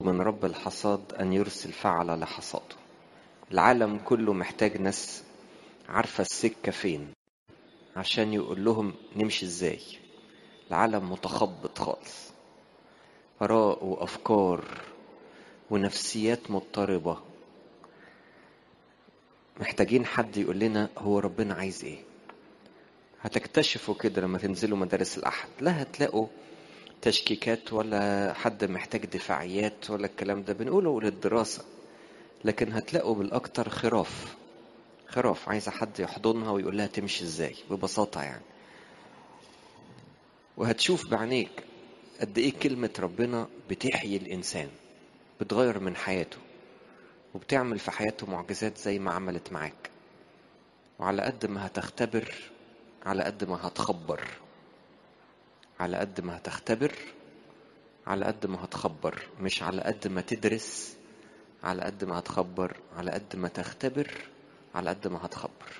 من رب الحصاد أن يرسل فعل لحصاده العالم كله محتاج ناس عارفة السكة فين عشان يقول لهم نمشي ازاي العالم متخبط خالص آراء وأفكار ونفسيات مضطربة محتاجين حد يقول لنا هو ربنا عايز ايه هتكتشفوا كده لما تنزلوا مدارس الأحد لا هتلاقوا تشكيكات ولا حد محتاج دفاعيات ولا الكلام ده بنقوله للدراسة لكن هتلاقوا بالأكتر خراف خراف عايزة حد يحضنها ويقول لها تمشي ازاي ببساطة يعني وهتشوف بعينيك قد ايه كلمة ربنا بتحيي الإنسان بتغير من حياته وبتعمل في حياته معجزات زي ما عملت معاك وعلى قد ما هتختبر على قد ما هتخبر على قد ما هتختبر على قد ما هتخبر مش على قد ما تدرس على قد ما هتخبر على قد ما تختبر على قد ما هتخبر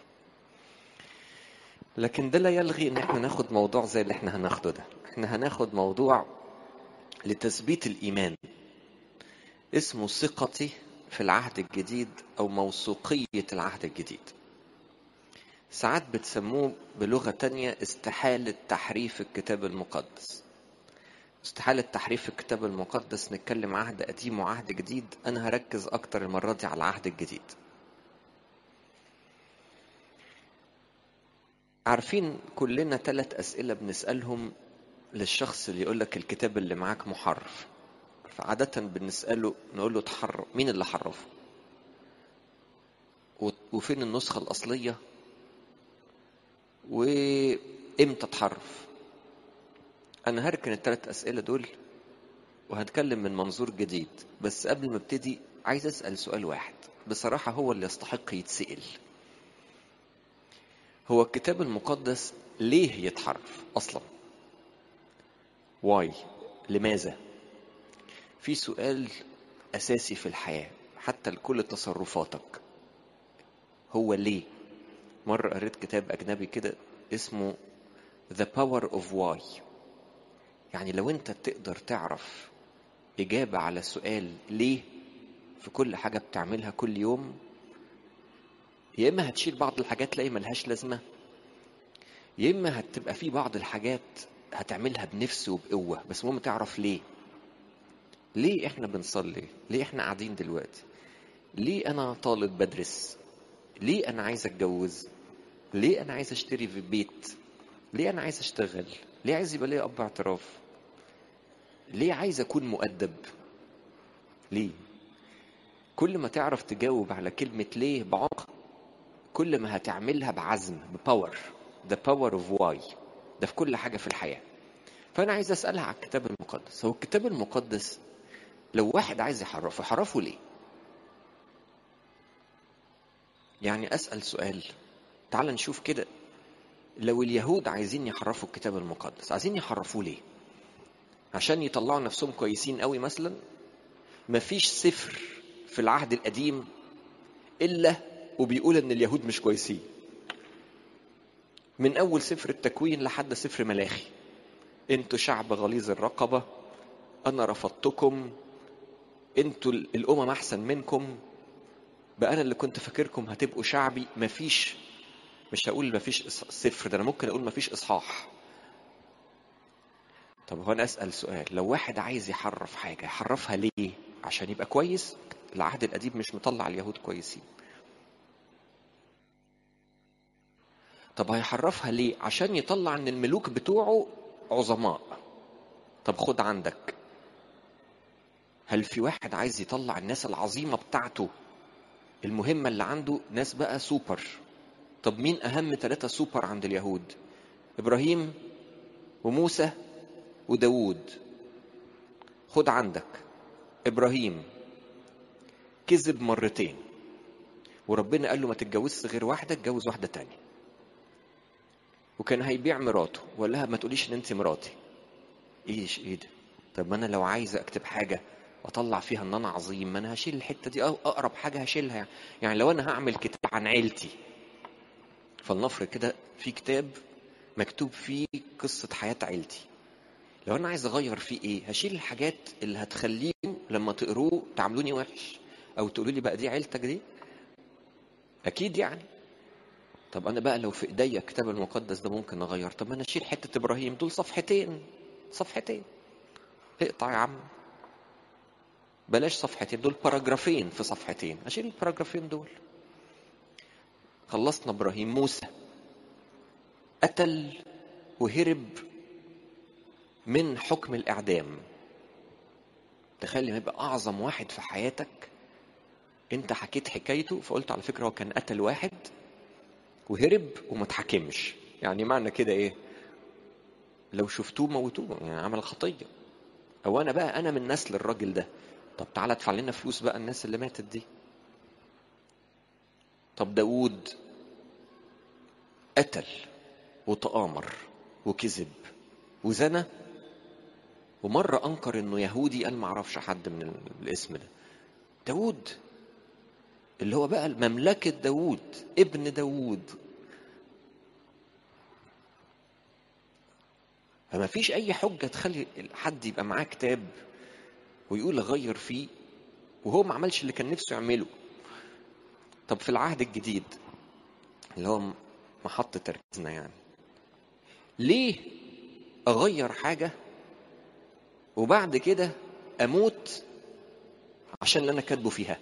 لكن ده لا يلغي ان احنا ناخد موضوع زي اللي احنا هناخده ده احنا هناخد موضوع لتثبيت الايمان اسمه ثقتي في العهد الجديد او موثوقية العهد الجديد ساعات بتسموه بلغة تانية استحالة تحريف الكتاب المقدس استحالة تحريف الكتاب المقدس نتكلم عهد قديم وعهد جديد أنا هركز أكتر المرة دي على العهد الجديد عارفين كلنا ثلاث أسئلة بنسألهم للشخص اللي يقول لك الكتاب اللي معاك محرف فعادة بنسأله نقول له تحرف مين اللي حرفه وفين النسخة الأصلية وامتى اتحرف انا هركن الثلاث اسئله دول وهتكلم من منظور جديد بس قبل ما ابتدي عايز اسال سؤال واحد بصراحه هو اللي يستحق يتسال هو الكتاب المقدس ليه يتحرف اصلا واي لماذا في سؤال اساسي في الحياه حتى لكل تصرفاتك هو ليه مرة قريت كتاب أجنبي كده اسمه The Power of Why يعني لو أنت تقدر تعرف إجابة على سؤال ليه في كل حاجة بتعملها كل يوم يا إما هتشيل بعض الحاجات تلاقي ملهاش لازمة يا إما هتبقى في بعض الحاجات هتعملها بنفس وبقوة بس المهم تعرف ليه ليه إحنا بنصلي ليه إحنا قاعدين دلوقتي ليه أنا طالب بدرس ليه انا عايز اتجوز ليه انا عايز اشتري في بيت ليه انا عايز اشتغل ليه عايز يبقى ليا اب اعتراف ليه عايز اكون مؤدب ليه كل ما تعرف تجاوب على كلمة ليه بعمق كل ما هتعملها بعزم بباور the power of why ده في كل حاجة في الحياة فأنا عايز أسألها على الكتاب المقدس هو الكتاب المقدس لو واحد عايز يحرفه يحرفه ليه يعني أسأل سؤال تعال نشوف كده لو اليهود عايزين يحرفوا الكتاب المقدس عايزين يحرفوه ليه عشان يطلعوا نفسهم كويسين قوي مثلا مفيش سفر في العهد القديم إلا وبيقول إن اليهود مش كويسين من أول سفر التكوين لحد سفر ملاخي انتوا شعب غليظ الرقبة أنا رفضتكم انتوا الأمم أحسن منكم بقى انا اللي كنت فاكركم هتبقوا شعبي مفيش مش هقول مفيش صفر ده انا ممكن اقول مفيش اصحاح طب هو انا اسال سؤال لو واحد عايز يحرف حاجه يحرفها ليه عشان يبقى كويس العهد القديم مش مطلع اليهود كويسين طب هيحرفها ليه عشان يطلع ان الملوك بتوعه عظماء طب خد عندك هل في واحد عايز يطلع الناس العظيمه بتاعته المهمة اللي عنده ناس بقى سوبر طب مين أهم ثلاثة سوبر عند اليهود إبراهيم وموسى وداوود خد عندك إبراهيم كذب مرتين وربنا قال له ما تتجوزش غير واحدة اتجوز واحدة تانية وكان هيبيع مراته وقال لها ما تقوليش ان انت مراتي ايش ايه ده طب ما انا لو عايز اكتب حاجه واطلع فيها ان انا عظيم ما انا هشيل الحته دي اقرب حاجه هشيلها يعني. يعني لو انا هعمل كتاب عن عيلتي فلنفرض كده في كتاب مكتوب فيه قصه حياه عيلتي لو انا عايز اغير فيه ايه هشيل الحاجات اللي هتخليهم لما تقروه تعاملوني وحش او تقولوا لي بقى دي عيلتك دي اكيد يعني طب انا بقى لو في ايديا الكتاب المقدس ده ممكن اغير طب ما انا اشيل حته ابراهيم دول صفحتين صفحتين اقطع يا عم بلاش صفحتين دول باراجرافين في صفحتين اشيل الباراجرافين دول خلصنا ابراهيم موسى قتل وهرب من حكم الاعدام تخيل لما يبقى اعظم واحد في حياتك انت حكيت حكايته فقلت على فكره هو كان قتل واحد وهرب وما اتحاكمش يعني معنى كده ايه لو شفتوه موتوه يعني عمل خطيه او انا بقى انا من نسل الراجل ده طب تعالى ادفع لنا فلوس بقى الناس اللي ماتت دي طب داود قتل وتآمر وكذب وزنى ومرة أنكر إنه يهودي قال ما أعرفش حد من الاسم ده داود اللي هو بقى مملكة داود ابن داود فما فيش أي حجة تخلي حد يبقى معاه كتاب ويقول أغير فيه وهو ما عملش اللي كان نفسه يعمله طب في العهد الجديد اللي هو محط تركيزنا يعني ليه أغير حاجة وبعد كده أموت عشان اللي أنا كاتبه فيها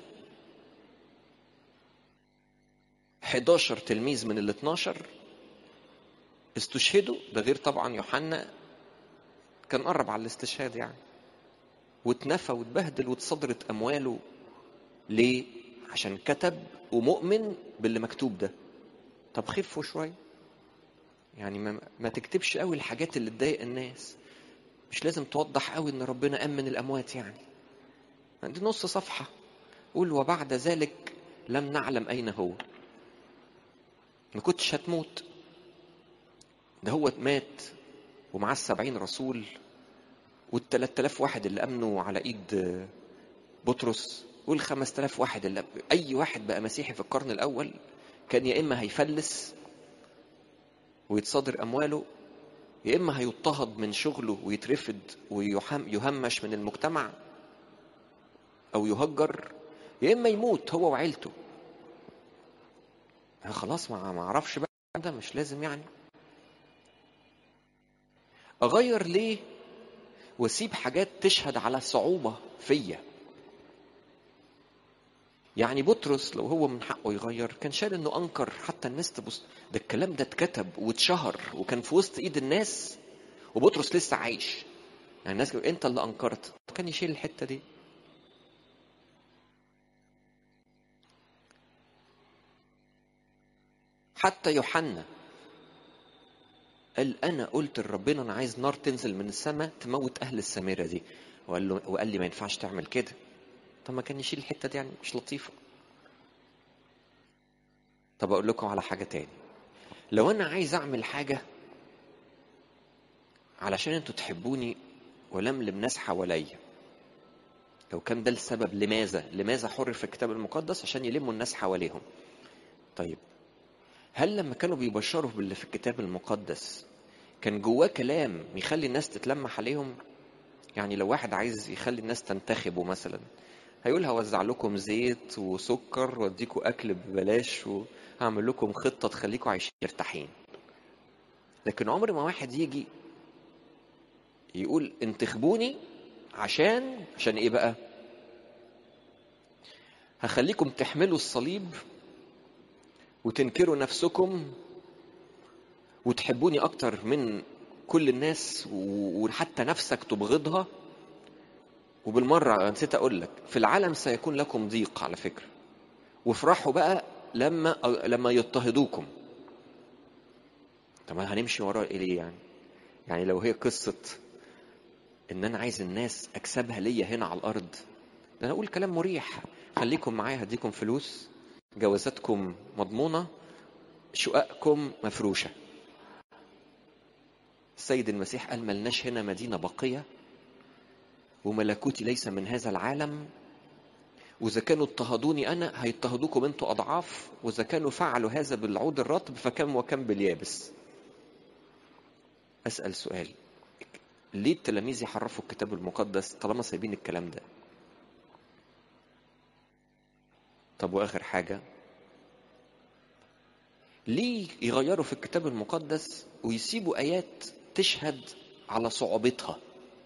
11 تلميذ من ال 12 استشهدوا ده غير طبعا يوحنا كان قرب على الاستشهاد يعني واتنفى واتبهدل واتصدرت امواله ليه؟ عشان كتب ومؤمن باللي مكتوب ده طب خفوا شويه يعني ما, ما تكتبش قوي الحاجات اللي تضايق الناس مش لازم توضح قوي ان ربنا امن الاموات يعني دي نص صفحه قول وبعد ذلك لم نعلم اين هو ما كنتش هتموت ده هو مات ومعاه السبعين رسول والتلات آلاف واحد اللي أمنوا على إيد بطرس والخمس تلاف واحد اللي أي واحد بقى مسيحي في القرن الأول كان يا إما هيفلس ويتصادر أمواله يا إما هيضطهد من شغله ويترفد ويهمش من المجتمع أو يهجر يا إما يموت هو وعيلته خلاص ما ما اعرفش بقى ده مش لازم يعني اغير ليه واسيب حاجات تشهد على صعوبة فيا يعني بطرس لو هو من حقه يغير كان شال انه انكر حتى الناس تبص ده الكلام ده اتكتب واتشهر وكان في وسط ايد الناس وبطرس لسه عايش يعني الناس انت اللي انكرت كان يشيل الحته دي حتى يوحنا قال انا قلت لربنا انا عايز نار تنزل من السماء تموت اهل السامره دي وقال له وقال لي ما ينفعش تعمل كده طب ما كان يشيل الحته دي يعني مش لطيفه طب اقول لكم على حاجه تاني لو انا عايز اعمل حاجه علشان انتوا تحبوني ولملم ناس حواليا لو كان ده السبب لماذا لماذا حر في الكتاب المقدس عشان يلموا الناس حواليهم طيب هل لما كانوا بيبشروا باللي في الكتاب المقدس كان جواه كلام يخلي الناس تتلمح عليهم يعني لو واحد عايز يخلي الناس تنتخبه مثلا هيقول هوزع لكم زيت وسكر واديكم اكل ببلاش وهعمل لكم خطه تخليكم عايشين مرتاحين لكن عمر ما واحد يجي يقول انتخبوني عشان عشان ايه بقى هخليكم تحملوا الصليب وتنكروا نفسكم وتحبوني اكتر من كل الناس وحتى نفسك تبغضها وبالمره نسيت اقول لك في العالم سيكون لكم ضيق على فكره وافرحوا بقى لما لما يضطهدوكم طب هنمشي ورا ايه ليه يعني يعني لو هي قصه ان انا عايز الناس اكسبها ليا هنا على الارض ده انا اقول كلام مريح خليكم معايا هديكم فلوس جوازاتكم مضمونة شققكم مفروشة السيد المسيح قال ملناش هنا مدينة باقية وملكوتي ليس من هذا العالم وإذا كانوا اضطهدوني أنا هيضطهدوكم أنتوا أضعاف وإذا كانوا فعلوا هذا بالعود الرطب فكم وكم باليابس أسأل سؤال ليه التلاميذ يحرفوا الكتاب المقدس طالما سايبين الكلام ده طب واخر حاجه ليه يغيروا في الكتاب المقدس ويسيبوا ايات تشهد على صعوبتها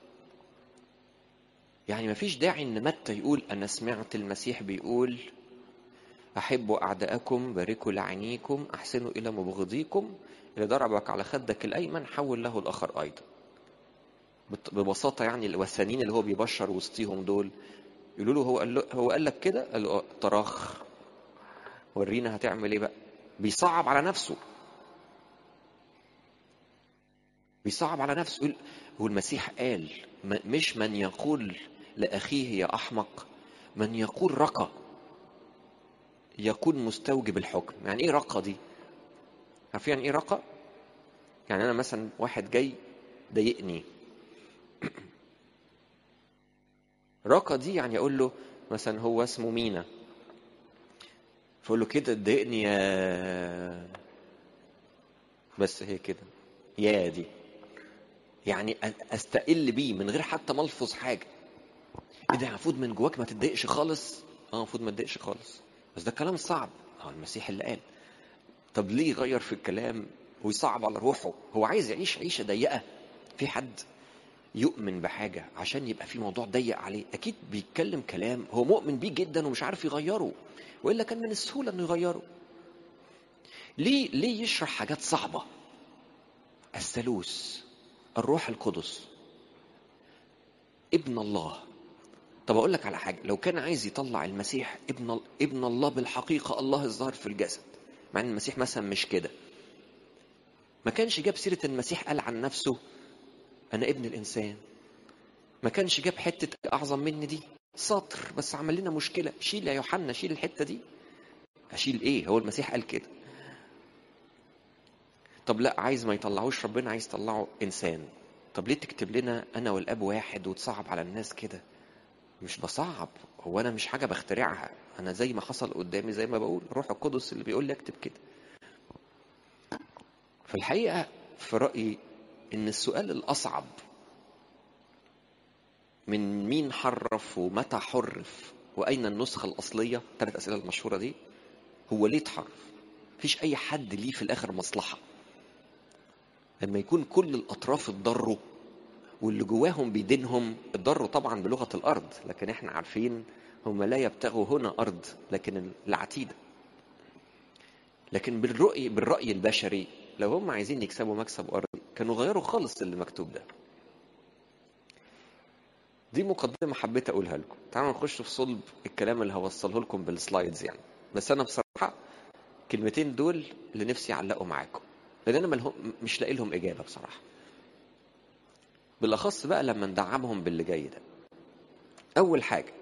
يعني مفيش داعي ان متى يقول انا سمعت المسيح بيقول احبوا اعداءكم باركوا لعينيكم احسنوا الى مبغضيكم اللي ضربك على خدك الايمن حول له الاخر ايضا بت- ببساطه يعني الوثنيين اللي هو بيبشر وسطيهم دول يقولوا له هو قال له هو قال لك كده قال له آه، طراخ ورينا هتعمل ايه بقى بيصعب على نفسه بيصعب على نفسه يقول هو المسيح قال م- مش من يقول لأخيه يا أحمق من يقول رقى يكون مستوجب الحكم يعني ايه رقى دي عارفين يعني ايه رقى يعني انا مثلا واحد جاي ضايقني رقى دي يعني اقول له مثلا هو اسمه مينا فاقول له كده ضايقني يا بس هي كده يا دي يعني أ- استقل بيه من غير حتى ما الفظ حاجه ايه ده المفروض من جواك ما تتضايقش خالص اه المفروض ما تضايقش خالص بس ده كلام صعب اه المسيح اللي قال طب ليه يغير في الكلام ويصعب على روحه هو عايز يعيش عيشه ضيقه في حد يؤمن بحاجه عشان يبقى في موضوع ضيق عليه اكيد بيتكلم كلام هو مؤمن بيه جدا ومش عارف يغيره والا كان من السهوله انه يغيره ليه ليه يشرح حاجات صعبه الثالوث الروح القدس ابن الله طب اقول لك على حاجه لو كان عايز يطلع المسيح ابن ابن الله بالحقيقه الله الظاهر في الجسد مع ان المسيح مثلا مش كده ما كانش جاب سيره المسيح قال عن نفسه انا ابن الانسان ما كانش جاب حته اعظم مني دي سطر بس عمل لنا مشكله شيل يا يوحنا شيل الحته دي اشيل ايه هو المسيح قال كده طب لا عايز ما يطلعوش ربنا عايز يطلعه انسان طب ليه تكتب لنا انا والاب واحد وتصعب على الناس كده مش بصعب هو انا مش حاجه بخترعها انا زي ما حصل قدامي زي ما بقول روح القدس اللي بيقول لي اكتب كده في الحقيقه في رايي ان السؤال الاصعب من مين حرف ومتى حرف واين النسخه الاصليه ثلاث اسئله المشهوره دي هو ليه اتحرف مفيش اي حد ليه في الاخر مصلحه لما يكون كل الاطراف اتضروا واللي جواهم بيدينهم اتضروا طبعا بلغه الارض لكن احنا عارفين هم لا يبتغوا هنا ارض لكن العتيده لكن بالرؤي بالراي البشري لو هم عايزين يكسبوا مكسب ارضي كانوا غيروا خالص اللي مكتوب ده دي مقدمه حبيت اقولها لكم تعالوا نخش في صلب الكلام اللي هوصله لكم بالسلايدز يعني بس انا بصراحه الكلمتين دول اللي نفسي اعلقوا معاكم لان انا ملهم مش لاقي لهم اجابه بصراحه بالاخص بقى لما ندعمهم باللي جاي ده اول حاجه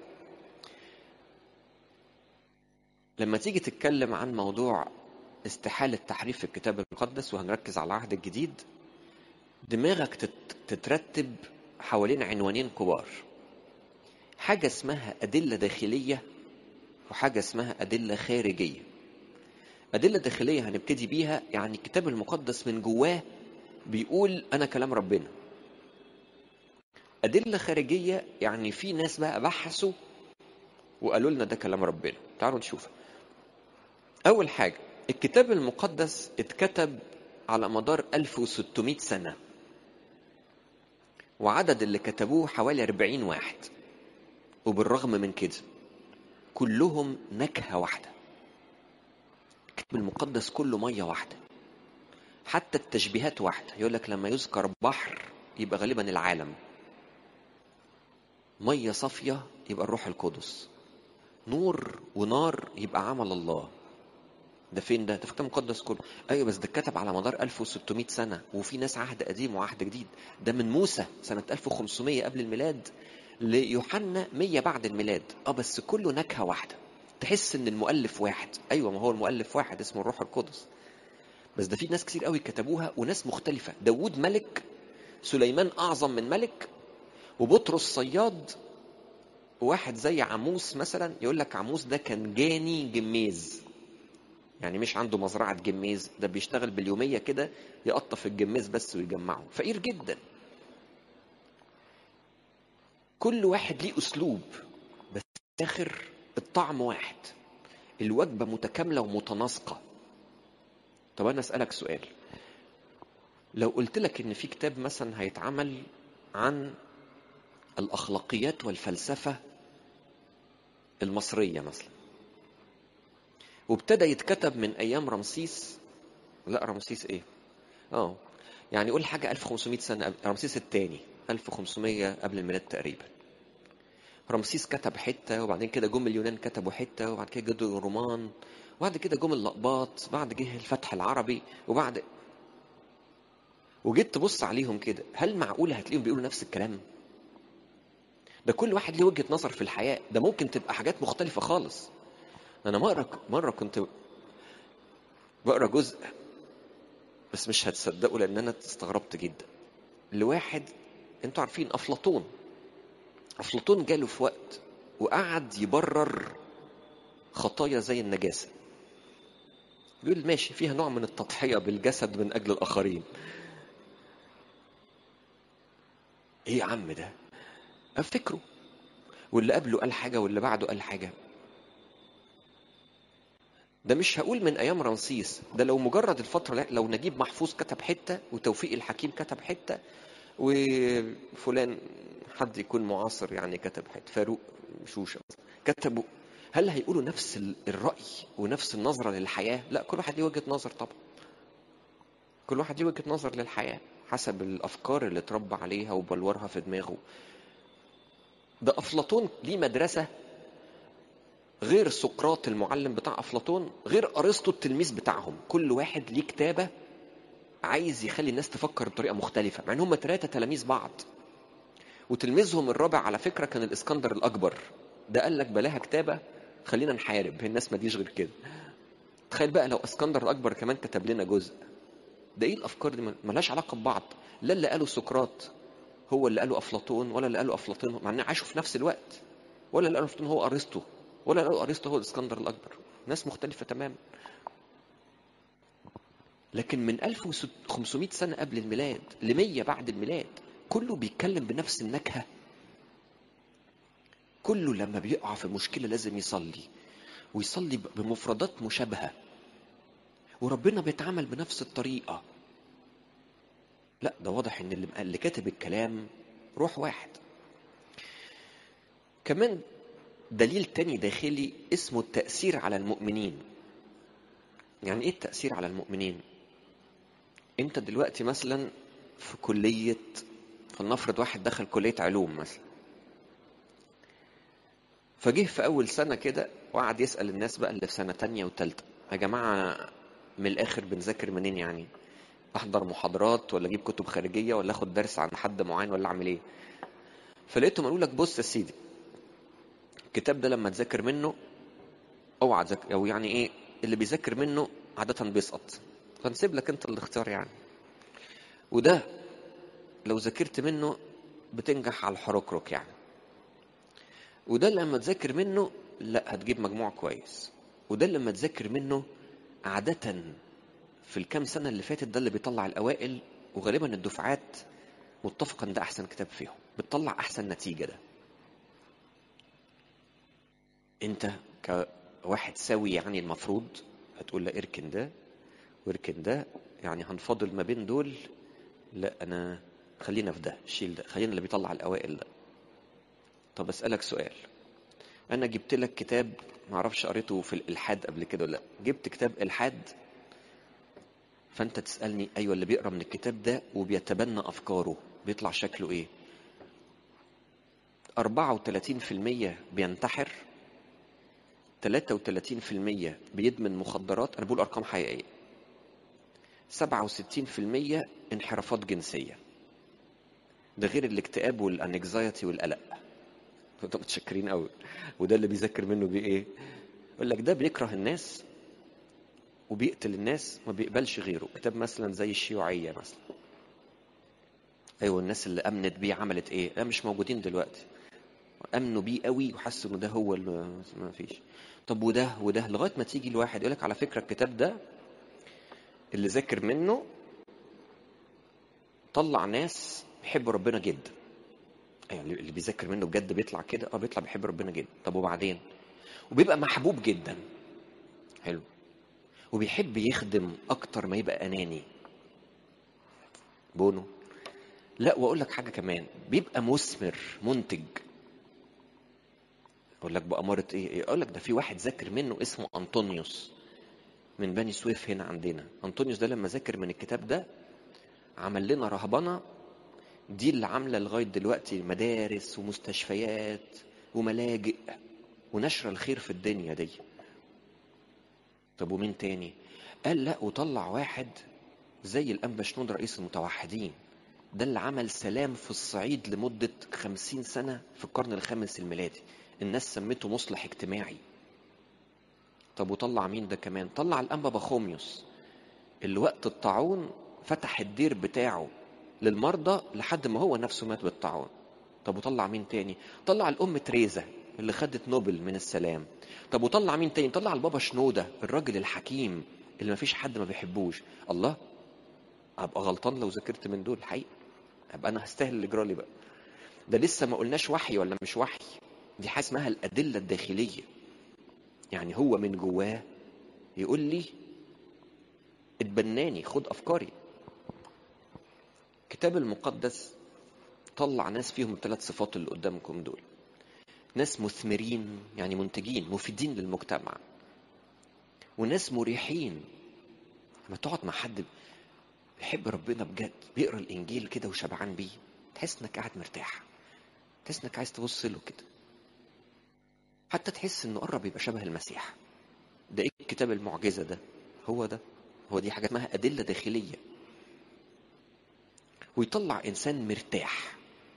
لما تيجي تتكلم عن موضوع استحالة تحريف في الكتاب المقدس وهنركز على العهد الجديد دماغك تت- تترتب حوالين عنوانين كبار حاجة اسمها أدلة داخلية وحاجة اسمها أدلة خارجية أدلة داخلية هنبتدي بيها يعني الكتاب المقدس من جواه بيقول أنا كلام ربنا أدلة خارجية يعني في ناس بقى بحثوا وقالوا لنا ده كلام ربنا تعالوا نشوف أول حاجة الكتاب المقدس اتكتب على مدار 1600 سنة وعدد اللي كتبوه حوالي 40 واحد وبالرغم من كده كلهم نكهة واحدة الكتاب المقدس كله مية واحدة حتى التشبيهات واحدة يقول لك لما يذكر بحر يبقى غالبا العالم مية صافية يبقى الروح القدس نور ونار يبقى عمل الله ده فين ده؟ ده في الكتاب المقدس كله ايوه بس ده اتكتب على مدار 1600 سنه وفي ناس عهد قديم وعهد جديد ده من موسى سنه 1500 قبل الميلاد ليوحنا 100 بعد الميلاد اه بس كله نكهه واحده تحس ان المؤلف واحد ايوه ما هو المؤلف واحد اسمه الروح القدس بس ده في ناس كتير قوي كتبوها وناس مختلفه داوود ملك سليمان اعظم من ملك وبطرس صياد واحد زي عموس مثلا يقول لك عموس ده كان جاني جميز يعني مش عنده مزرعة جميز ده بيشتغل باليومية كده يقطف الجميز بس ويجمعه فقير جدا كل واحد ليه أسلوب بس في الآخر الطعم واحد الوجبه متكامله ومتناسقه طب انا اسالك سؤال لو قلت لك ان في كتاب مثلا هيتعمل عن الاخلاقيات والفلسفه المصريه مثلا وابتدى يتكتب من ايام رمسيس لا رمسيس ايه اه يعني قول حاجه 1500 سنه قبل رمسيس الثاني 1500 قبل الميلاد تقريبا رمسيس كتب حته وبعدين كده جم اليونان كتبوا حته وبعد كده جم الرومان وبعد كده جم اللقباط بعد جه الفتح العربي وبعد وجيت تبص عليهم كده هل معقوله هتلاقيهم بيقولوا نفس الكلام ده كل واحد ليه وجهه نظر في الحياه ده ممكن تبقى حاجات مختلفه خالص انا مره مره كنت بقرا جزء بس مش هتصدقوا لان انا استغربت جدا لواحد انتوا عارفين افلاطون افلاطون جاله في وقت وقعد يبرر خطايا زي النجاسه بيقول ماشي فيها نوع من التضحيه بالجسد من اجل الاخرين ايه يا عم ده افتكره واللي قبله قال حاجه واللي بعده قال حاجه ده مش هقول من ايام رمسيس ده لو مجرد الفتره لا لو نجيب محفوظ كتب حته وتوفيق الحكيم كتب حته وفلان حد يكون معاصر يعني كتب حته فاروق شوشه كتبوا هل هيقولوا نفس الراي ونفس النظره للحياه لا كل واحد ليه وجهه نظر طبعا كل واحد ليه وجهه نظر للحياه حسب الافكار اللي اتربى عليها وبلورها في دماغه ده افلاطون ليه مدرسه غير سقراط المعلم بتاع افلاطون غير ارسطو التلميذ بتاعهم كل واحد ليه كتابه عايز يخلي الناس تفكر بطريقه مختلفه مع ان هم ثلاثه تلاميذ بعض وتلميذهم الرابع على فكره كان الاسكندر الاكبر ده قال لك بلاها كتابه خلينا نحارب الناس ما ديش غير كده تخيل بقى لو اسكندر الاكبر كمان كتب لنا جزء ده ايه الافكار دي ملهاش علاقه ببعض لا اللي قاله سقراط هو اللي قاله افلاطون ولا اللي قاله افلاطون مع ان عاشوا في نفس الوقت ولا اللي قاله افلاطون هو ارسطو ولا اللي قاله ارسطو هو الاسكندر الاكبر ناس مختلفه تماما لكن من 1500 سنه قبل الميلاد ل 100 بعد الميلاد كله بيتكلم بنفس النكهه كله لما بيقع في مشكله لازم يصلي ويصلي بمفردات مشابهه وربنا بيتعامل بنفس الطريقه لا ده واضح ان اللي, اللي كاتب الكلام روح واحد كمان دليل تاني داخلي اسمه التأثير على المؤمنين يعني ايه التأثير على المؤمنين انت دلوقتي مثلا في كلية فلنفرض واحد دخل كلية علوم مثلا فجه في أول سنة كده وقعد يسأل الناس بقى اللي في سنة تانية وتالتة يا جماعة من الآخر بنذاكر منين يعني أحضر محاضرات ولا أجيب كتب خارجية ولا آخد درس عن حد معين ولا أعمل إيه فلقيتهم قالوا لك بص يا سيدي الكتاب ده لما تذاكر منه اوعى تذاكر او يعني ايه اللي بيذاكر منه عادة بيسقط فنسيب لك انت الاختيار يعني وده لو ذاكرت منه بتنجح على الحركرك يعني وده لما تذاكر منه لا هتجيب مجموع كويس وده لما تذاكر منه عادة في الكام سنة اللي فاتت ده اللي بيطلع الأوائل وغالبا الدفعات متفقا ده أحسن كتاب فيهم بتطلع أحسن نتيجة ده أنت كواحد سوي يعني المفروض هتقول لا اركن ده واركن ده يعني هنفضل ما بين دول لا أنا خلينا في ده شيل ده خلينا اللي بيطلع الأوائل ده طب أسألك سؤال أنا جبت لك كتاب معرفش قريته في الإلحاد قبل كده ولا لا جبت كتاب إلحاد فأنت تسألني أيوة اللي بيقرأ من الكتاب ده وبيتبنى أفكاره بيطلع شكله إيه 34% بينتحر 33% بيدمن مخدرات أنا بقول أرقام حقيقية 67% انحرافات جنسية ده غير الاكتئاب والانكزايتي والقلق انتوا متشكرين قوي وده اللي بيذاكر منه بيه ايه يقول لك ده بيكره الناس وبيقتل الناس ما بيقبلش غيره كتاب مثلا زي الشيوعية مثلا ايوه الناس اللي امنت بيه عملت ايه لا مش موجودين دلوقتي امنوا بيه قوي وحسوا ان ده هو اللي ما فيش طب وده وده لغايه ما تيجي الواحد يقول لك على فكره الكتاب ده اللي ذاكر منه طلع ناس بيحبوا ربنا جدا يعني اللي بيذاكر منه بجد بيطلع كده اه بيطلع بيحب ربنا جدا طب وبعدين وبيبقى محبوب جدا حلو وبيحب يخدم اكتر ما يبقى اناني بونو لا واقول لك حاجه كمان بيبقى مثمر منتج اقول لك بأمارة ايه اقول لك ده في واحد ذاكر منه اسمه انطونيوس من بني سويف هنا عندنا انطونيوس ده لما ذاكر من الكتاب ده عمل لنا رهبنه دي اللي عامله لغايه دلوقتي مدارس ومستشفيات وملاجئ ونشر الخير في الدنيا دي طب ومين تاني قال لا وطلع واحد زي الأنبا شنود رئيس المتوحدين ده اللي عمل سلام في الصعيد لمدة خمسين سنة في القرن الخامس الميلادي الناس سمته مصلح اجتماعي طب وطلع مين ده كمان طلع الأنبا بخوميوس اللي وقت الطاعون فتح الدير بتاعه للمرضى لحد ما هو نفسه مات بالطاعون طب وطلع مين تاني طلع الأم تريزا اللي خدت نوبل من السلام طب وطلع مين تاني طلع البابا شنودة الراجل الحكيم اللي مفيش حد ما بيحبوش الله ابقى غلطان لو ذاكرت من دول الحقيقه ابقى انا هستاهل اللي جرالي بقى ده لسه ما قلناش وحي ولا مش وحي دي حاجه اسمها الادله الداخليه يعني هو من جواه يقول لي اتبناني خد افكاري الكتاب المقدس طلع ناس فيهم الثلاث صفات اللي قدامكم دول ناس مثمرين يعني منتجين مفيدين للمجتمع وناس مريحين لما تقعد مع حد بيحب ربنا بجد بيقرا الانجيل كده وشبعان بيه تحس انك قاعد مرتاح تحس انك عايز تبص له كده حتى تحس انه قرب يبقى شبه المسيح ده ايه الكتاب المعجزه ده هو ده هو دي حاجه اسمها ادله داخليه ويطلع انسان مرتاح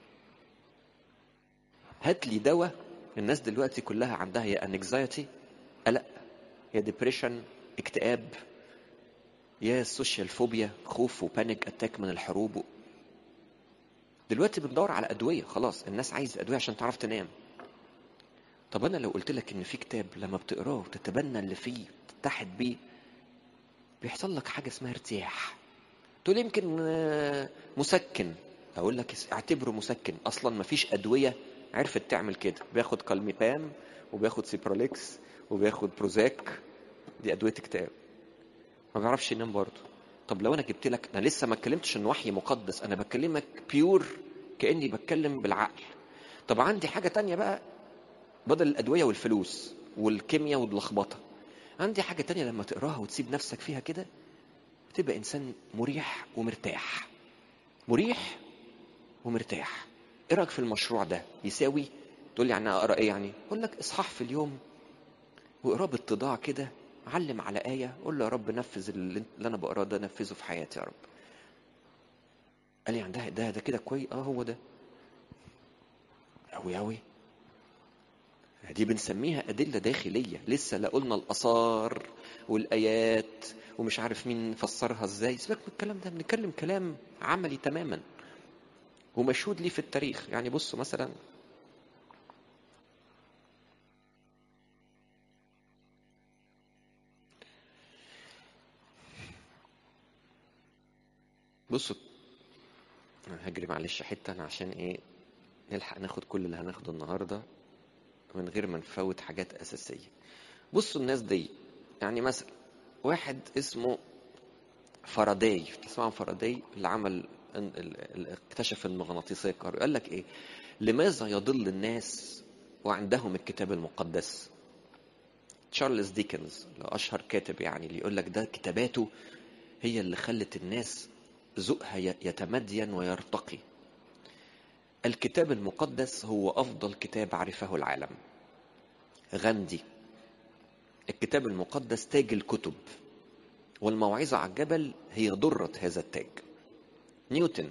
هات لي دواء الناس دلوقتي كلها عندها يا انكزايتي قلق يا ديبريشن اكتئاب يا السوشيال فوبيا خوف وبانيك اتاك من الحروب دلوقتي بندور على ادويه خلاص الناس عايزه ادويه عشان تعرف تنام طب انا لو قلت لك ان في كتاب لما بتقراه وتتبنى اللي فيه تتحد بيه بيحصل لك حاجه اسمها ارتياح تقول يمكن مسكن اقول لك اعتبره مسكن اصلا ما فيش ادويه عرفت تعمل كده بياخد كالميبام وبياخد سيبروليكس وبياخد بروزاك دي ادويه اكتئاب ما بيعرفش ينام برضه طب لو انا جبت لك انا لسه ما اتكلمتش ان وحي مقدس انا بكلمك بيور كاني بتكلم بالعقل طب عندي حاجه تانية بقى بدل الادويه والفلوس والكيمياء واللخبطه عندي حاجه تانية لما تقراها وتسيب نفسك فيها كده تبقى انسان مريح ومرتاح مريح ومرتاح ايه رايك في المشروع ده يساوي تقول لي يعني اقرا ايه يعني اقول لك اصحاح في اليوم واقراه باتضاع كده علم على آية قول له يا رب نفذ اللي أنا بقراه ده نفذه في حياتي يا رب قال لي يعني ده ده, ده كده كويس اه هو ده أوي أوي دي بنسميها أدلة داخلية لسه لا قلنا الآثار والآيات ومش عارف مين فسرها ازاي سيبك من الكلام ده بنتكلم كلام عملي تماما ومشهود ليه في التاريخ يعني بصوا مثلا بصوا انا هجري معلش حته انا عشان ايه نلحق ناخد كل اللي هناخده النهارده من غير ما نفوت حاجات اساسيه بصوا الناس دي يعني مثلا واحد اسمه فاراداي تسمعوا فاراداي اللي عمل اللي اكتشف المغناطيسيه الكهربائيه قال لك ايه لماذا يضل الناس وعندهم الكتاب المقدس تشارلز ديكنز لو اشهر كاتب يعني اللي يقول لك ده كتاباته هي اللي خلت الناس ذوقها يتمدين ويرتقي الكتاب المقدس هو افضل كتاب عرفه العالم غاندي الكتاب المقدس تاج الكتب والموعظه على الجبل هي ضره هذا التاج نيوتن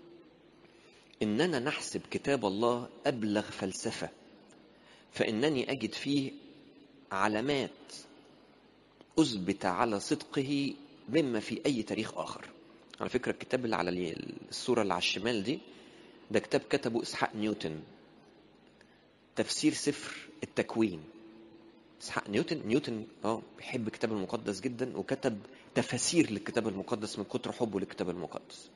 اننا نحسب كتاب الله ابلغ فلسفه فانني اجد فيه علامات اثبت على صدقه مما في اي تاريخ اخر على فكره الكتاب اللي على الصوره اللي على الشمال دي ده كتاب كتبه اسحاق نيوتن تفسير سفر التكوين اسحاق نيوتن نيوتن اه بيحب الكتاب المقدس جدا وكتب تفاسير للكتاب المقدس من كتر حبه للكتاب المقدس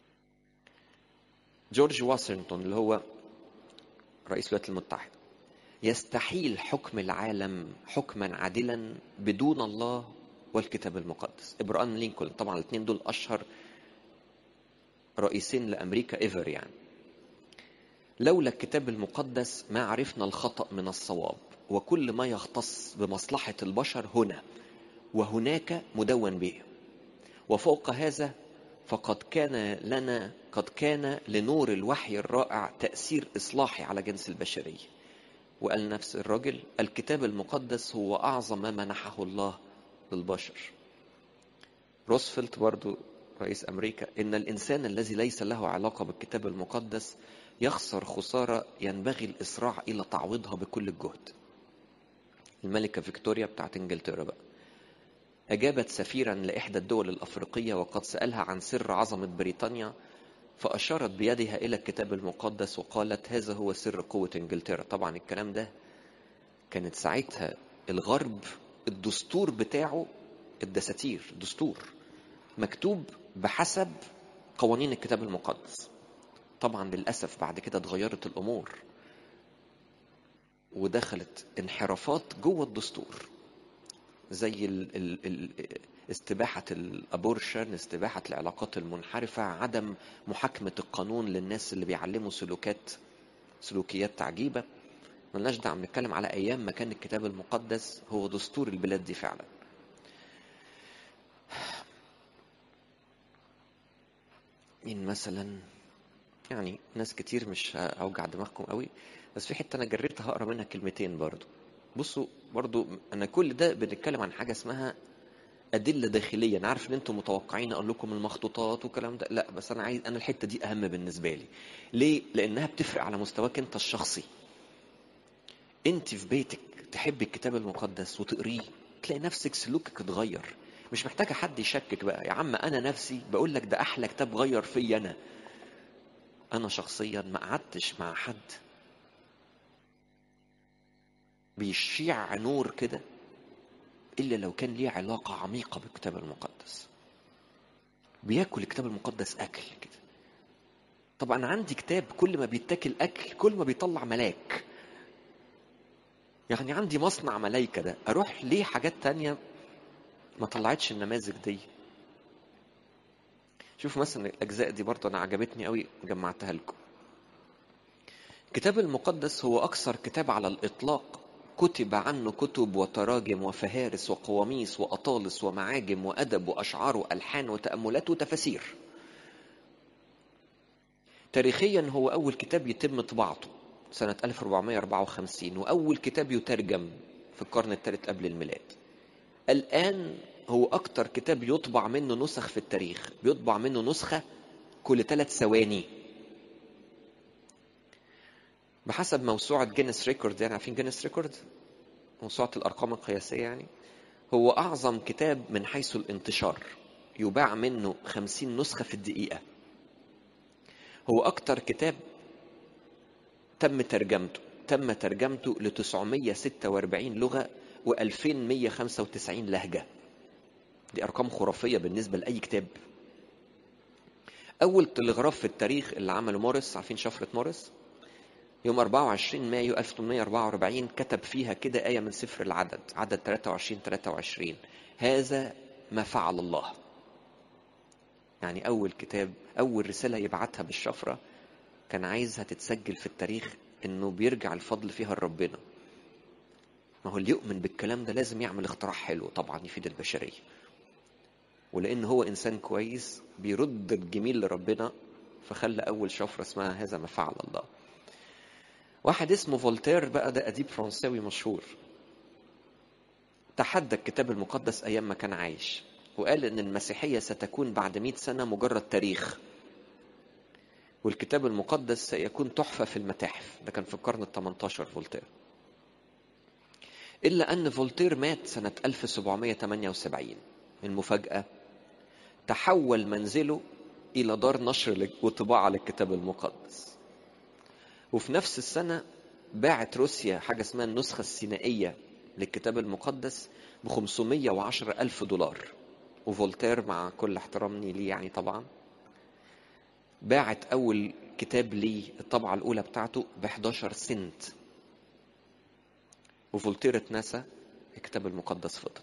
جورج واشنطن اللي هو رئيس الولايات المتحده يستحيل حكم العالم حكما عادلا بدون الله والكتاب المقدس ابراهام لينكولن طبعا الاثنين دول اشهر رئيسين لامريكا ايفر يعني لولا الكتاب المقدس ما عرفنا الخطا من الصواب وكل ما يختص بمصلحه البشر هنا وهناك مدون به وفوق هذا فقد كان لنا قد كان لنور الوحي الرائع تاثير اصلاحي على جنس البشريه وقال نفس الرجل الكتاب المقدس هو اعظم ما منحه الله للبشر روزفلت برضو رئيس امريكا ان الانسان الذي ليس له علاقه بالكتاب المقدس يخسر خساره ينبغي الاسراع الى تعويضها بكل الجهد الملكه فيكتوريا بتاعت انجلترا بقى اجابت سفيرا لاحدى الدول الافريقيه وقد سالها عن سر عظمه بريطانيا فاشارت بيدها الى الكتاب المقدس وقالت هذا هو سر قوه انجلترا طبعا الكلام ده كانت ساعتها الغرب الدستور بتاعه الدساتير دستور مكتوب بحسب قوانين الكتاب المقدس طبعا للاسف بعد كده اتغيرت الامور ودخلت انحرافات جوه الدستور زي ال ال ال استباحة الأبورشن استباحة العلاقات المنحرفة عدم محاكمة القانون للناس اللي بيعلموا سلوكات سلوكيات عجيبة ملناش دعوة بنتكلم على أيام ما كان الكتاب المقدس هو دستور البلاد دي فعلا مين مثلا يعني ناس كتير مش هوجع دماغكم قوي بس في حته انا جريت هقرا منها كلمتين برضو بصوا برضو انا كل ده بنتكلم عن حاجه اسمها ادله داخليه انا عارف ان انتم متوقعين اقول لكم المخطوطات والكلام ده لا بس انا عايز انا الحته دي اهم بالنسبه لي ليه لانها بتفرق على مستواك انت الشخصي انت في بيتك تحبي الكتاب المقدس وتقريه تلاقي نفسك سلوكك اتغير مش محتاجه حد يشكك بقى يا عم انا نفسي بقول لك ده احلى كتاب غير فيا انا انا شخصيا ما قعدتش مع حد بيشيع نور كده الا لو كان ليه علاقه عميقه بالكتاب المقدس بياكل الكتاب المقدس اكل كده طبعا عندي كتاب كل ما بيتاكل اكل كل ما بيطلع ملاك يعني عندي مصنع ملايكة ده اروح ليه حاجات تانية ما طلعتش النماذج دي شوف مثلا الاجزاء دي برضه انا عجبتني قوي جمعتها لكم الكتاب المقدس هو اكثر كتاب على الاطلاق كتب عنه كتب وتراجم وفهارس وقواميس واطالس ومعاجم وادب واشعار والحان وتاملات وتفاسير تاريخيا هو اول كتاب يتم طباعته سنة 1454 وأول كتاب يترجم في القرن الثالث قبل الميلاد الآن هو أكتر كتاب يطبع منه نسخ في التاريخ بيطبع منه نسخة كل ثلاث ثواني بحسب موسوعة جينيس ريكورد يعني عارفين جينيس ريكورد موسوعة الأرقام القياسية يعني هو أعظم كتاب من حيث الانتشار يباع منه خمسين نسخة في الدقيقة هو أكتر كتاب تم ترجمته تم ترجمته ل 946 لغة و2195 لهجة دي أرقام خرافية بالنسبة لأي كتاب أول تلغراف في التاريخ اللي عمله موريس عارفين شفرة موريس يوم 24 مايو 1844 كتب فيها كده آية من سفر العدد عدد 23 23 هذا ما فعل الله يعني أول كتاب أول رسالة يبعتها بالشفرة كان عايزها تتسجل في التاريخ انه بيرجع الفضل فيها لربنا ما هو اللي يؤمن بالكلام ده لازم يعمل اختراع حلو طبعا يفيد البشرية ولان هو انسان كويس بيرد الجميل لربنا فخلى اول شفرة اسمها هذا ما فعل الله واحد اسمه فولتير بقى ده اديب فرنساوي مشهور تحدى الكتاب المقدس ايام ما كان عايش وقال ان المسيحية ستكون بعد مئة سنة مجرد تاريخ والكتاب المقدس سيكون تحفة في المتاحف ده كان في القرن ال 18 فولتير إلا أن فولتير مات سنة 1778 المفاجأة تحول منزله إلى دار نشر وطباعة للكتاب المقدس وفي نفس السنة باعت روسيا حاجة اسمها النسخة السينائية للكتاب المقدس ب 510 ألف دولار وفولتير مع كل احترامني ليه يعني طبعا باعت أول كتاب ليه الطبعة الأولى بتاعته ب 11 سنت وفولتير اتنسى الكتاب المقدس فضل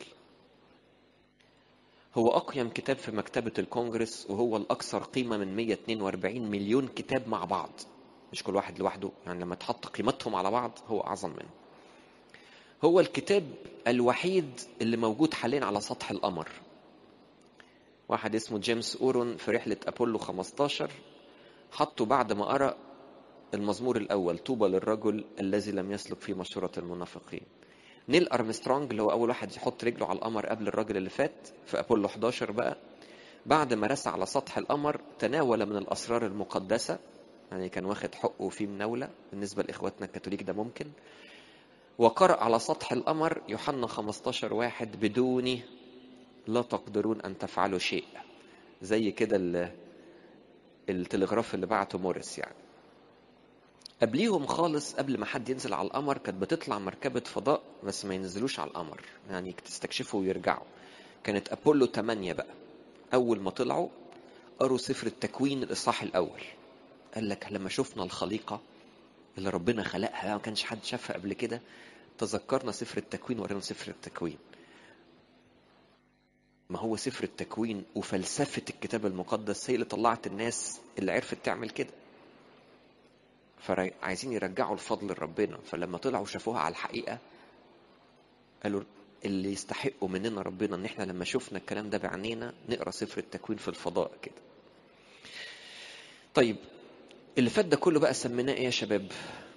هو أقيم كتاب في مكتبة الكونجرس وهو الأكثر قيمة من 142 مليون كتاب مع بعض مش كل واحد لوحده يعني لما تحط قيمتهم على بعض هو أعظم منه هو الكتاب الوحيد اللي موجود حاليا على سطح القمر واحد اسمه جيمس أورون في رحلة أبولو 15 حطه بعد ما قرأ المزمور الأول طوبى للرجل الذي لم يسلك في مشورة المنافقين نيل أرمسترونج اللي هو أول واحد يحط رجله على القمر قبل الراجل اللي فات في أبولو 11 بقى بعد ما رسى على سطح القمر تناول من الأسرار المقدسة يعني كان واخد حقه فيه مناولة بالنسبة لإخواتنا الكاثوليك ده ممكن وقرأ على سطح القمر يوحنا 15 واحد بدوني لا تقدرون أن تفعلوا شيء زي كده ال- التلغراف اللي بعته موريس يعني قبليهم خالص قبل ما حد ينزل على القمر كانت بتطلع مركبة فضاء بس ما ينزلوش على القمر يعني تستكشفوا ويرجعوا كانت أبولو 8 بقى أول ما طلعوا قروا سفر التكوين الإصحاح الأول قال لك لما شفنا الخليقة اللي ربنا خلقها ما كانش حد شافها قبل كده تذكرنا سفر التكوين وقرينا سفر التكوين ما هو سفر التكوين وفلسفة الكتاب المقدس هي اللي طلعت الناس اللي عرفت تعمل كده فعايزين يرجعوا الفضل لربنا فلما طلعوا شافوها على الحقيقة قالوا اللي يستحقوا مننا ربنا ان احنا لما شفنا الكلام ده بعينينا نقرا سفر التكوين في الفضاء كده طيب اللي فات ده كله بقى سميناه ايه يا شباب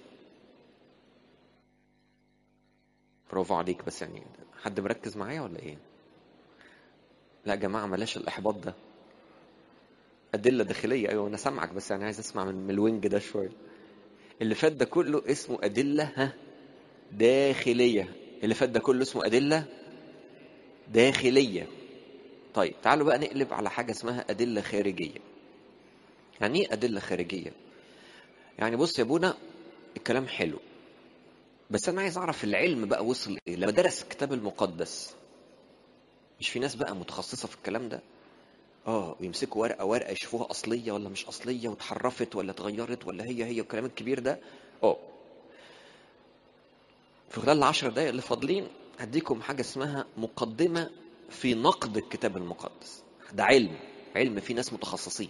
برافو عليك بس يعني حد مركز معايا ولا ايه لا يا جماعه بلاش الاحباط ده ادله داخليه ايوه انا سامعك بس يعني عايز اسمع من من الوينج ده شويه اللي فات ده كله اسمه ادله ها داخليه اللي فات ده كله اسمه ادله داخليه طيب تعالوا بقى نقلب على حاجه اسمها ادله خارجيه يعني ايه ادله خارجيه يعني بص يا ابونا الكلام حلو بس انا عايز اعرف العلم بقى وصل ايه لما درس الكتاب المقدس مش في ناس بقى متخصصه في الكلام ده اه ويمسكوا ورقه ورقه يشوفوها اصليه ولا مش اصليه واتحرفت ولا اتغيرت ولا هي هي الكلام الكبير ده اه في خلال العشر دقايق اللي فاضلين هديكم حاجه اسمها مقدمه في نقد الكتاب المقدس ده علم علم فيه ناس متخصصين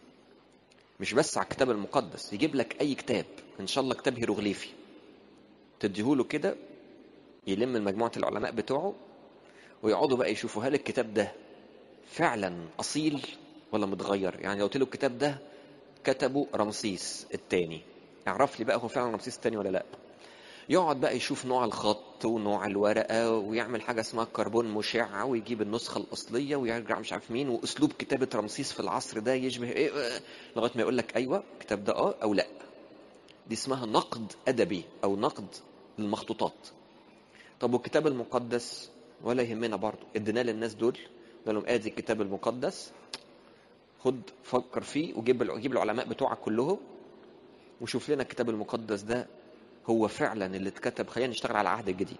مش بس على الكتاب المقدس يجيب لك اي كتاب ان شاء الله كتاب هيروغليفي تديهوله كده يلم مجموعه العلماء بتوعه ويقعدوا بقى يشوفوا هل الكتاب ده فعلا اصيل ولا متغير يعني لو قلت له الكتاب ده كتبه رمسيس الثاني اعرف لي بقى هو فعلا رمسيس الثاني ولا لا يقعد بقى يشوف نوع الخط ونوع الورقه ويعمل حاجه اسمها كربون مشعه ويجيب النسخه الاصليه ويرجع مش عارف مين واسلوب كتابه رمسيس في العصر ده يشبه ايه آه، لغايه ما يقول لك ايوه الكتاب ده اه او لا دي اسمها نقد ادبي او نقد للمخطوطات طب والكتاب المقدس ولا يهمنا برضه اديناه للناس دول قال لهم ادي الكتاب المقدس خد فكر فيه وجيب جيب العلماء بتوعك كلهم وشوف لنا الكتاب المقدس ده هو فعلا اللي اتكتب خلينا نشتغل على العهد الجديد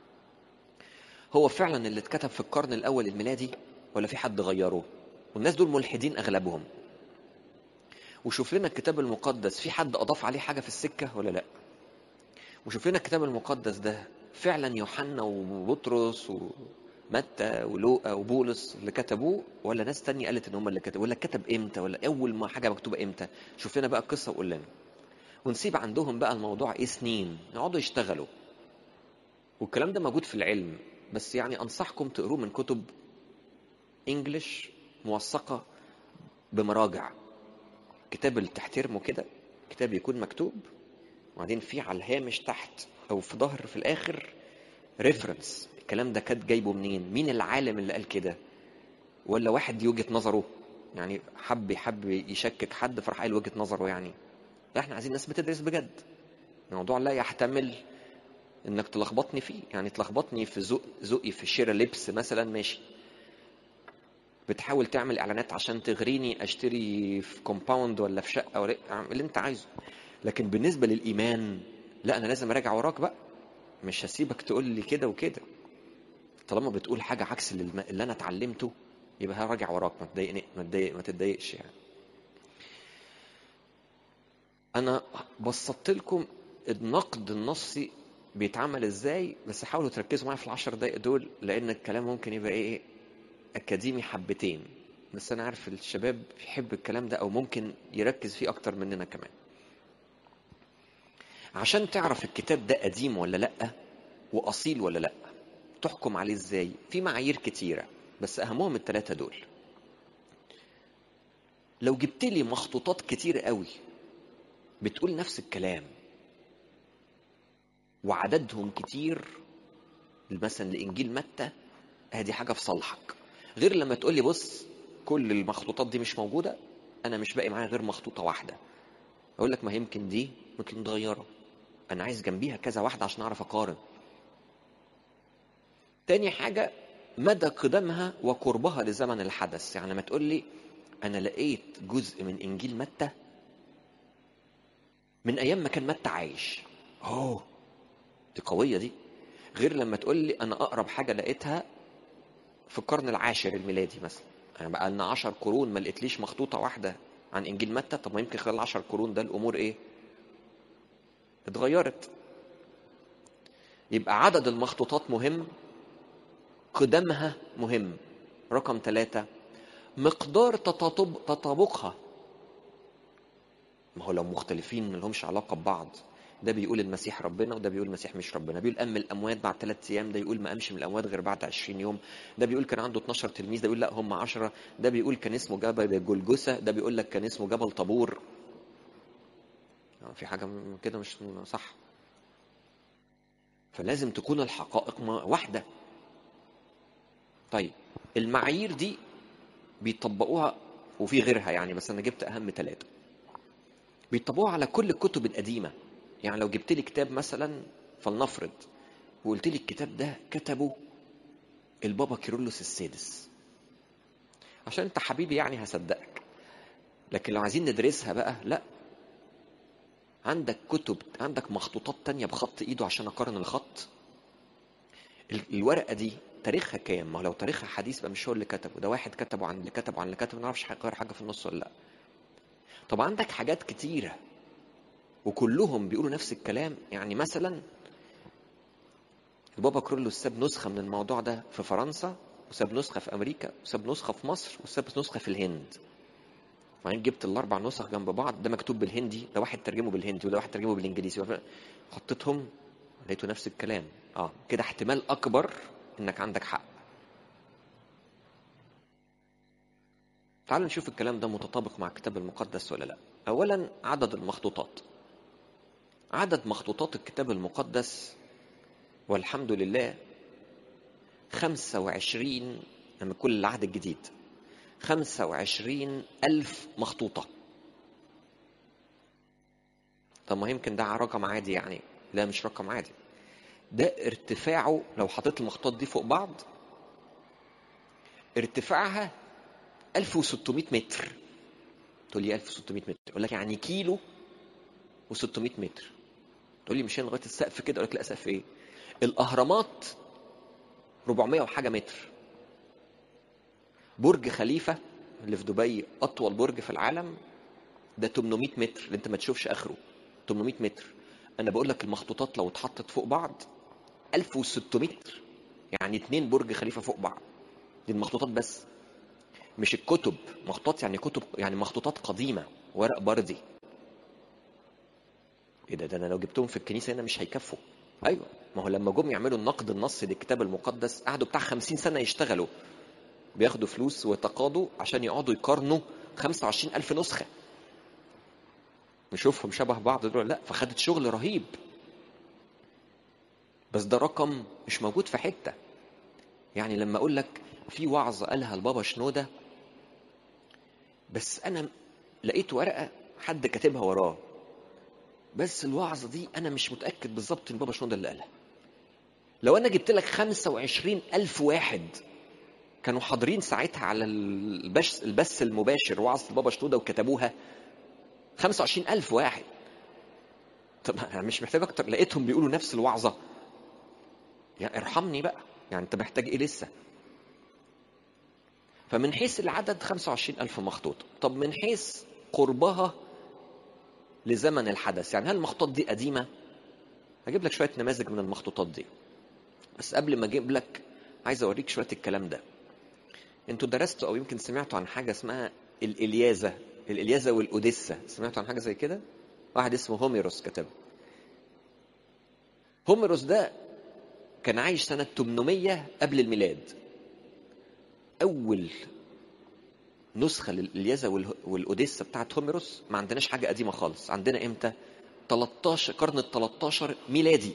هو فعلا اللي اتكتب في القرن الاول الميلادي ولا في حد غيره والناس دول ملحدين اغلبهم وشوف لنا الكتاب المقدس في حد اضاف عليه حاجه في السكه ولا لا وشوف لنا الكتاب المقدس ده فعلا يوحنا وبطرس ومتى ولوقا وبولس اللي كتبوه ولا ناس تانية قالت ان هم اللي كتبوا ولا كتب امتى ولا اول ما حاجه مكتوبه امتى شوف لنا بقى القصه وقول لنا ونسيب عندهم بقى الموضوع ايه سنين يقعدوا يشتغلوا والكلام ده موجود في العلم بس يعني انصحكم تقروه من كتب انجلش موثقه بمراجع كتاب اللي تحترمه كده كتاب يكون مكتوب وبعدين في على الهامش تحت او في ظهر في الاخر ريفرنس الكلام ده كانت جايبه منين مين العالم اللي قال كده ولا واحد دي وجهه نظره يعني حب حب يشكك حد فراح قال وجهه نظره يعني لا احنا عايزين ناس بتدرس بجد الموضوع لا يحتمل انك تلخبطني فيه يعني تلخبطني في ذوق ذوقي في شراء لبس مثلا ماشي بتحاول تعمل اعلانات عشان تغريني اشتري في كومباوند ولا في شقه ولا اعمل اللي انت عايزه لكن بالنسبه للايمان لا انا لازم اراجع وراك بقى مش هسيبك تقول لي كده وكده طالما بتقول حاجه عكس اللي, الم- اللي انا اتعلمته يبقى هراجع وراك ما تضايقني ما تضايق ما تتضايقش يعني انا بسطت لكم النقد النصي بيتعمل ازاي بس حاولوا تركزوا معايا في العشر دقايق دول لان الكلام ممكن يبقى ايه اكاديمي حبتين بس انا عارف الشباب بيحب الكلام ده او ممكن يركز فيه اكتر مننا كمان عشان تعرف الكتاب ده قديم ولا لا واصيل ولا لا تحكم عليه ازاي في معايير كتيره بس اهمهم الثلاثه دول لو جبت لي مخطوطات كتير قوي بتقول نفس الكلام وعددهم كتير مثلا لانجيل متى ادي حاجه في صالحك غير لما تقول لي بص كل المخطوطات دي مش موجوده انا مش باقي معايا غير مخطوطه واحده اقول لك ما يمكن دي ممكن متغيره انا عايز جنبيها كذا واحده عشان اعرف اقارن تاني حاجه مدى قدمها وقربها لزمن الحدث يعني لما تقول لي انا لقيت جزء من انجيل متى من ايام ما كان متى عايش اوه دي قويه دي غير لما تقول لي انا اقرب حاجه لقيتها في القرن العاشر الميلادي مثلا يعني بقى لنا 10 قرون ما لقيتليش مخطوطه واحده عن انجيل متى طب ما يمكن خلال 10 قرون ده الامور ايه اتغيرت يبقى عدد المخطوطات مهم قدمها مهم رقم ثلاثة مقدار تطابق تطابقها ما هو لو مختلفين ما لهمش علاقة ببعض ده بيقول المسيح ربنا وده بيقول المسيح مش ربنا بيقول قام من الاموات بعد ثلاث ايام ده يقول ما قامش من الاموات غير بعد 20 يوم ده بيقول كان عنده 12 تلميذ ده يقول لا هم 10 ده بيقول كان اسمه جبل جلجثه ده بيقول لك كان اسمه جبل طابور في حاجه كده مش صح فلازم تكون الحقائق واحده طيب المعايير دي بيطبقوها وفي غيرها يعني بس انا جبت اهم ثلاثه بيطبقوها على كل الكتب القديمه يعني لو جبت لي كتاب مثلا فلنفرض وقلت لي الكتاب ده كتبه البابا كيرلس السادس عشان انت حبيبي يعني هصدقك لكن لو عايزين ندرسها بقى لا عندك كتب عندك مخطوطات تانية بخط ايده عشان اقارن الخط الورقة دي تاريخها كام؟ ما لو تاريخها حديث بقى مش هو اللي كتبه ده واحد كتبه عن اللي كتبه عن اللي كتبه ما نعرفش غير حاجة في النص ولا لا طب عندك حاجات كتيرة وكلهم بيقولوا نفس الكلام يعني مثلا البابا كرولوس ساب نسخة من الموضوع ده في فرنسا وساب نسخة في أمريكا وساب نسخة في مصر وساب نسخة في الهند وبعدين جبت الأربع نسخ جنب بعض ده مكتوب بالهندي ده واحد ترجمه بالهندي وده واحد ترجمه بالإنجليزي حطيتهم لقيته نفس الكلام اه كده احتمال أكبر إنك عندك حق تعالوا نشوف الكلام ده متطابق مع الكتاب المقدس ولا لا أولا عدد المخطوطات عدد مخطوطات الكتاب المقدس والحمد لله خمسة وعشرين لما كل العهد الجديد خمسة وعشرين ألف مخطوطة طب ما يمكن ده رقم عادي يعني لا مش رقم عادي ده ارتفاعه لو حطيت المخطوطات دي فوق بعض ارتفاعها 1600 متر تقول لي 1600 متر اقول لك يعني كيلو و600 متر تقول لي مشينا لغايه السقف كده اقول لك لا سقف ايه الاهرامات 400 وحاجه متر برج خليفه اللي في دبي اطول برج في العالم ده 800 متر اللي انت ما تشوفش اخره 800 متر انا بقول لك المخطوطات لو اتحطت فوق بعض 1600 متر يعني اتنين برج خليفه فوق بعض دي المخطوطات بس مش الكتب مخطوطات يعني كتب يعني مخطوطات قديمه ورق بردي ايه ده ده انا لو جبتهم في الكنيسه هنا مش هيكفوا ايوه ما هو لما جم يعملوا النقد النصي للكتاب المقدس قعدوا بتاع 50 سنه يشتغلوا بياخدوا فلوس ويتقاضوا عشان يقعدوا يقارنوا 25 ألف نسخة نشوفهم شبه بعض دول لا فخدت شغل رهيب بس ده رقم مش موجود في حتة يعني لما أقول لك في وعظة قالها البابا شنودة بس أنا لقيت ورقة حد كاتبها وراه بس الوعظة دي أنا مش متأكد بالظبط إن بابا شنودة اللي قالها لو أنا جبت لك 25 ألف واحد كانوا حاضرين ساعتها على البث البث المباشر وعظة البابا شنودة وكتبوها 25 ألف واحد طب أنا مش محتاج أكتر لقيتهم بيقولوا نفس الوعظة يعني ارحمني بقى يعني أنت محتاج إيه لسه فمن حيث العدد 25 ألف مخطوط طب من حيث قربها لزمن الحدث يعني هل المخطوط دي قديمة هجيب لك شويه نماذج من المخطوطات دي بس قبل ما اجيب لك عايز اوريك شويه الكلام ده انتوا درستوا او يمكن سمعتوا عن حاجه اسمها الالياذه الالياذه والاوديسا سمعتوا عن حاجه زي كده واحد اسمه هوميروس كتبها هوميروس ده كان عايش سنة 800 قبل الميلاد أول نسخة للإلياذة والأوديسا بتاعت هوميروس ما عندناش حاجة قديمة خالص عندنا إمتى 13 قرن ال 13 ميلادي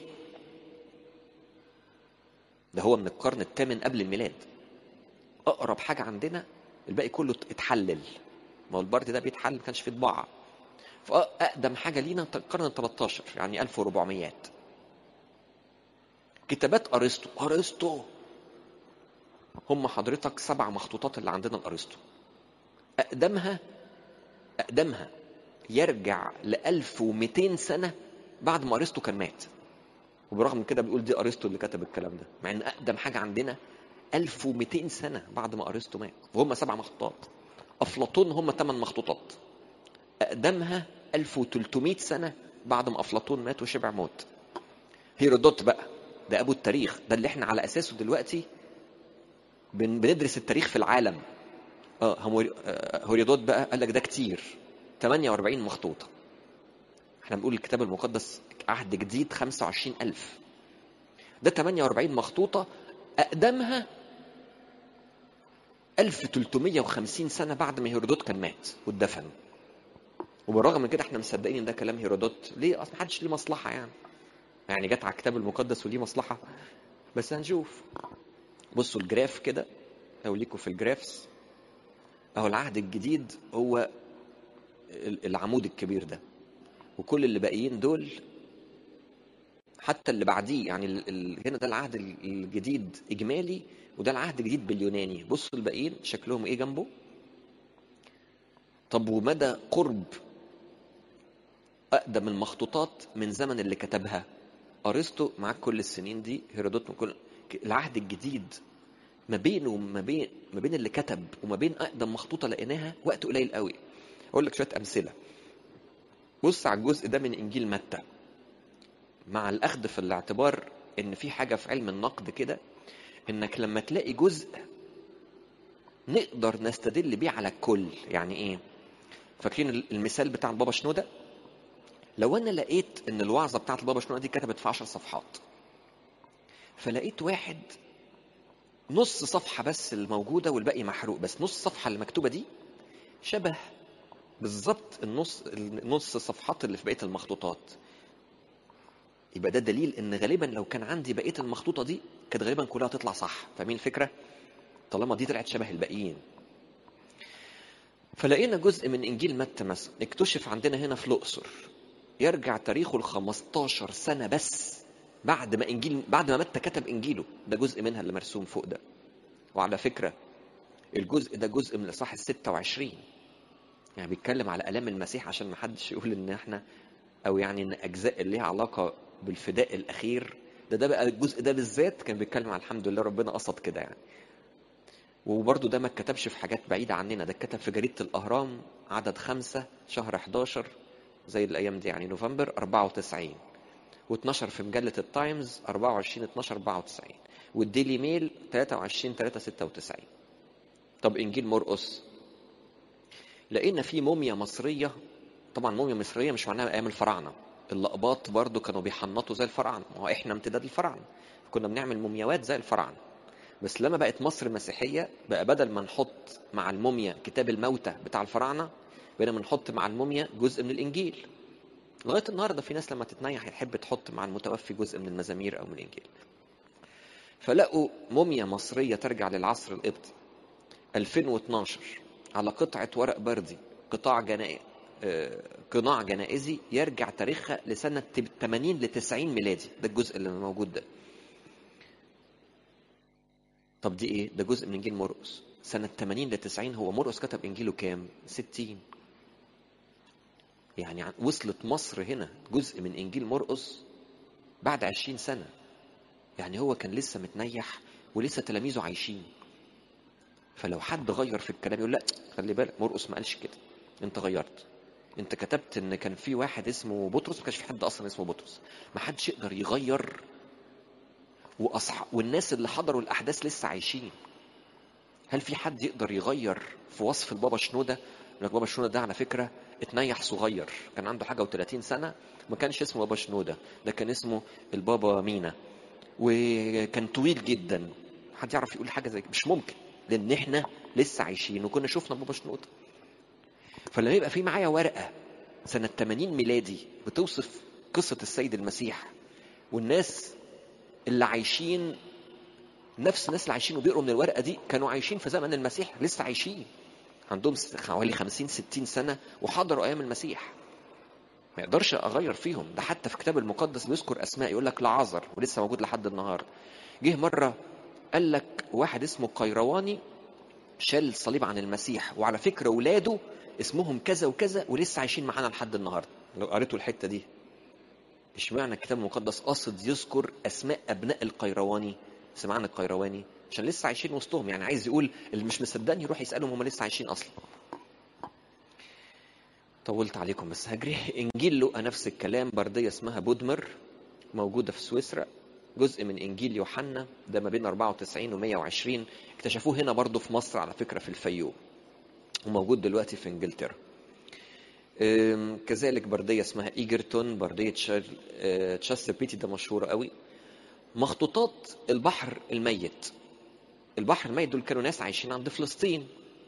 ده هو من القرن الثامن قبل الميلاد أقرب حاجة عندنا الباقي كله اتحلل ما هو البرد ده بيتحلل ما كانش فيه طباعة فأقدم حاجة لينا القرن ال 13 يعني 1400 كتابات ارسطو ارسطو هم حضرتك سبع مخطوطات اللي عندنا الارسطو اقدمها اقدمها يرجع ل 1200 سنه بعد ما ارسطو كان مات وبرغم من كده بيقول دي ارسطو اللي كتب الكلام ده مع ان اقدم حاجه عندنا 1200 سنه بعد ما ارسطو مات وهم سبع مخطوطات افلاطون هم ثمان مخطوطات اقدمها 1300 سنه بعد ما افلاطون مات وشبع موت هيرودوت بقى ده ابو التاريخ ده اللي احنا على اساسه دلوقتي بن بندرس التاريخ في العالم اه هوريدوت بقى قال لك ده كتير 48 مخطوطه احنا بنقول الكتاب المقدس عهد جديد 25000 ده 48 مخطوطه اقدمها 1350 سنه بعد ما هيرودوت كان مات واتدفن وبالرغم من كده احنا مصدقين ان ده كلام هيرودوت ليه اصلا محدش ليه مصلحه يعني يعني جت على الكتاب المقدس وليه مصلحه بس هنشوف بصوا الجراف كده لو ليكوا في الجرافس اهو العهد الجديد هو العمود الكبير ده وكل اللي باقيين دول حتى اللي بعديه يعني ال ال هنا ده العهد الجديد اجمالي وده العهد الجديد باليوناني بصوا الباقيين شكلهم ايه جنبه طب ومدى قرب اقدم المخطوطات من زمن اللي كتبها ارسطو معاك كل السنين دي هيرودوت من كل العهد الجديد ما بينه وما بين ما بين اللي كتب وما بين اقدم مخطوطه لقيناها وقت قليل قوي اقول لك شويه امثله بص على الجزء ده من انجيل متى مع الاخذ في الاعتبار ان في حاجه في علم النقد كده انك لما تلاقي جزء نقدر نستدل بيه على الكل يعني ايه فاكرين المثال بتاع البابا شنوده لو انا لقيت ان الوعظه بتاعت البابا شنوده دي كتبت في 10 صفحات فلقيت واحد نص صفحه بس الموجوده والباقي محروق بس نص صفحه اللي مكتوبه دي شبه بالظبط النص النص صفحات اللي في بقيه المخطوطات يبقى ده دليل ان غالبا لو كان عندي بقيه المخطوطه دي كانت غالبا كلها تطلع صح فاهمين الفكره طالما دي طلعت شبه الباقيين فلقينا جزء من انجيل متى مثلا اكتشف عندنا هنا في الاقصر يرجع تاريخه ل 15 سنه بس بعد ما انجيل بعد ما متى كتب انجيله ده جزء منها اللي مرسوم فوق ده وعلى فكره الجزء ده جزء من الاصحاح ال 26 يعني بيتكلم على الام المسيح عشان ما حدش يقول ان احنا او يعني ان اجزاء اللي ليها علاقه بالفداء الاخير ده ده بقى الجزء ده بالذات كان بيتكلم على الحمد لله ربنا قصد كده يعني وبرده ده ما اتكتبش في حاجات بعيدة عننا ده اتكتب في جريدة الأهرام عدد خمسة شهر 11 زي الأيام دي يعني نوفمبر 94 و12 في مجلة التايمز 24 12 94 والديلي ميل 23 3 96 طب إنجيل مرقس لقينا في موميا مصرية طبعا موميا مصرية مش معناها أيام الفراعنة اللقباط برضو كانوا بيحنطوا زي الفراعنة ما هو إحنا امتداد الفراعنة كنا بنعمل مومياوات زي الفراعنة بس لما بقت مصر مسيحية بقى بدل ما نحط مع الموميا كتاب الموتى بتاع الفراعنة بقينا بنحط مع الموميا جزء من الإنجيل لغاية النهاردة في ناس لما تتنيح يحب تحط مع المتوفي جزء من المزامير أو من الإنجيل فلقوا موميا مصرية ترجع للعصر القبطي 2012 على قطعة ورق بردي قطاع جنائي قناع جنائزي يرجع تاريخها لسنة 80 ل 90 ميلادي ده الجزء اللي موجود ده طب دي ايه ده جزء من انجيل مرقس سنة 80 ل 90 هو مرقس كتب انجيله كام 60 يعني وصلت مصر هنا جزء من انجيل مرقس بعد 20 سنة يعني هو كان لسه متنيح ولسه تلاميذه عايشين فلو حد غير في الكلام يقول لا خلي بالك مرقس ما قالش كده انت غيرت انت كتبت ان كان في واحد اسمه بطرس ما كانش في حد اصلا اسمه بطرس ما حدش يقدر يغير وأصح... والناس اللي حضروا الاحداث لسه عايشين هل في حد يقدر يغير في وصف البابا شنوده يقول لك بابا شنوده ده على فكره اتنيح صغير كان عنده حاجه و30 سنه ما كانش اسمه بابا شنوده ده كان اسمه البابا مينا وكان طويل جدا حد يعرف يقول حاجه زي كده مش ممكن لان احنا لسه عايشين وكنا شفنا بابا شنوده فلما يبقى في معايا ورقه سنه 80 ميلادي بتوصف قصه السيد المسيح والناس اللي عايشين نفس الناس اللي عايشين وبيقروا من الورقه دي كانوا عايشين في زمن المسيح لسه عايشين عندهم حوالي 50 60 سنه وحضروا ايام المسيح ما يقدرش اغير فيهم ده حتى في الكتاب المقدس بيذكر اسماء يقول لك لعازر ولسه موجود لحد النهارده جه مره قال لك واحد اسمه قيرواني شال الصليب عن المسيح وعلى فكره ولاده اسمهم كذا وكذا ولسه عايشين معانا لحد النهارده لو قريتوا الحته دي اشمعنى الكتاب المقدس قاصد يذكر اسماء ابناء القيرواني سمعنا القيرواني عشان لسه عايشين وسطهم يعني عايز يقول اللي مش مصدقني يروح يسالهم هم لسه عايشين اصلا طولت عليكم بس هجري انجيل لقى نفس الكلام برديه اسمها بودمر موجوده في سويسرا جزء من انجيل يوحنا ده ما بين 94 و 120 اكتشفوه هنا برضه في مصر على فكره في الفيوم وموجود دلوقتي في انجلترا كذلك برديه اسمها ايجرتون برديه تشاستر بيتي ده مشهوره قوي مخطوطات البحر الميت البحر الميت دول كانوا ناس عايشين عند فلسطين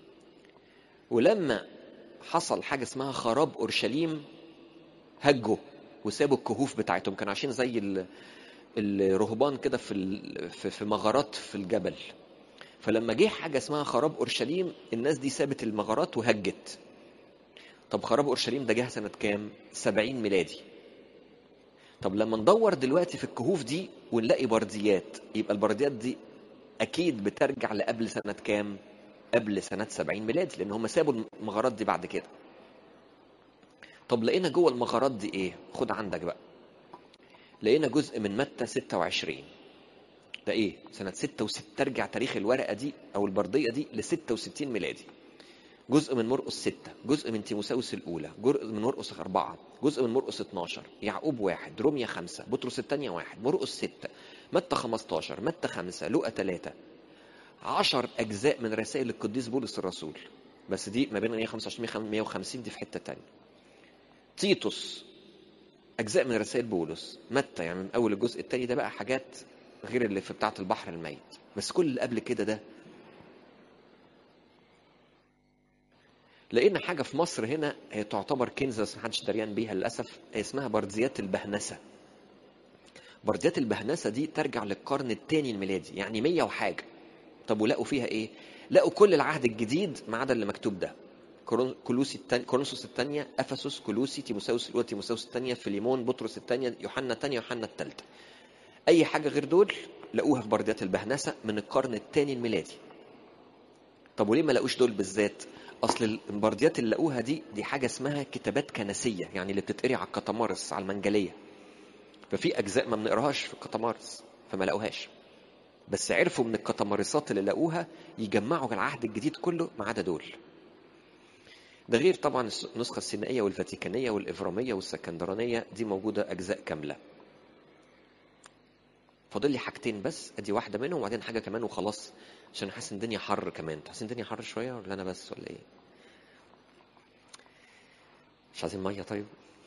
ولما حصل حاجه اسمها خراب اورشليم هجوا وسابوا الكهوف بتاعتهم كانوا عايشين زي الرهبان كده في في مغارات في الجبل فلما جه حاجه اسمها خراب اورشليم الناس دي سابت المغارات وهجت طب خراب اورشليم ده جه سنه كام 70 ميلادي طب لما ندور دلوقتي في الكهوف دي ونلاقي برديات يبقى البرديات دي اكيد بترجع لقبل سنه كام قبل سنه 70 ميلادي لان هم سابوا المغارات دي بعد كده طب لقينا جوه المغارات دي ايه خد عندك بقى لقينا جزء من متى 26 ده ايه سنه 66 ترجع تاريخ الورقه دي او البرديه دي ل 66 ميلادي جزء من مرقس ستة جزء من تيموساوس الأولى جزء من مرقس أربعة جزء من مرقس 12 يعقوب واحد روميا خمسة بطرس الثانية واحد مرقس ستة متى 15 متى خمسة لوقا ثلاثة عشر أجزاء من رسائل القديس بولس الرسول بس دي ما بين 125 150 دي في حتة تانية تيتوس أجزاء من رسائل بولس متى يعني من أول الجزء الثاني ده بقى حاجات غير اللي في بتاعة البحر الميت بس كل اللي قبل كده ده لقينا حاجه في مصر هنا هي تعتبر كنز بس محدش دريان بيها للاسف هي اسمها برديات البهنسه برديات البهنسه دي ترجع للقرن الثاني الميلادي يعني مية وحاجه طب ولقوا فيها ايه لقوا كل العهد الجديد ما عدا اللي مكتوب ده كولوسي التاني كورنثوس الثانيه افسس كولوسي تيموساوس الاولى تيموساوس الثانيه فيليمون بطرس الثانيه يوحنا الثانيه يوحنا الثالثه اي حاجه غير دول لقوها في برديات البهنسه من القرن الثاني الميلادي طب وليه ما لقوش دول بالذات اصل البرديات اللي لقوها دي دي حاجه اسمها كتابات كنسيه يعني اللي بتتقري على الكتمارس على المنجليه ففي اجزاء ما بنقراهاش في الكتمارس فما لقوهاش بس عرفوا من الكتمارسات اللي لقوها يجمعوا العهد الجديد كله ما عدا دول ده غير طبعا النسخة السينائية والفاتيكانية والإفرامية والسكندرانية دي موجودة أجزاء كاملة فاضل لي حاجتين بس ادي واحده منهم وبعدين حاجه كمان وخلاص عشان حاسس ان الدنيا حر كمان تحس ان الدنيا حر شويه ولا انا بس ولا ايه مش عايزين ميه طيب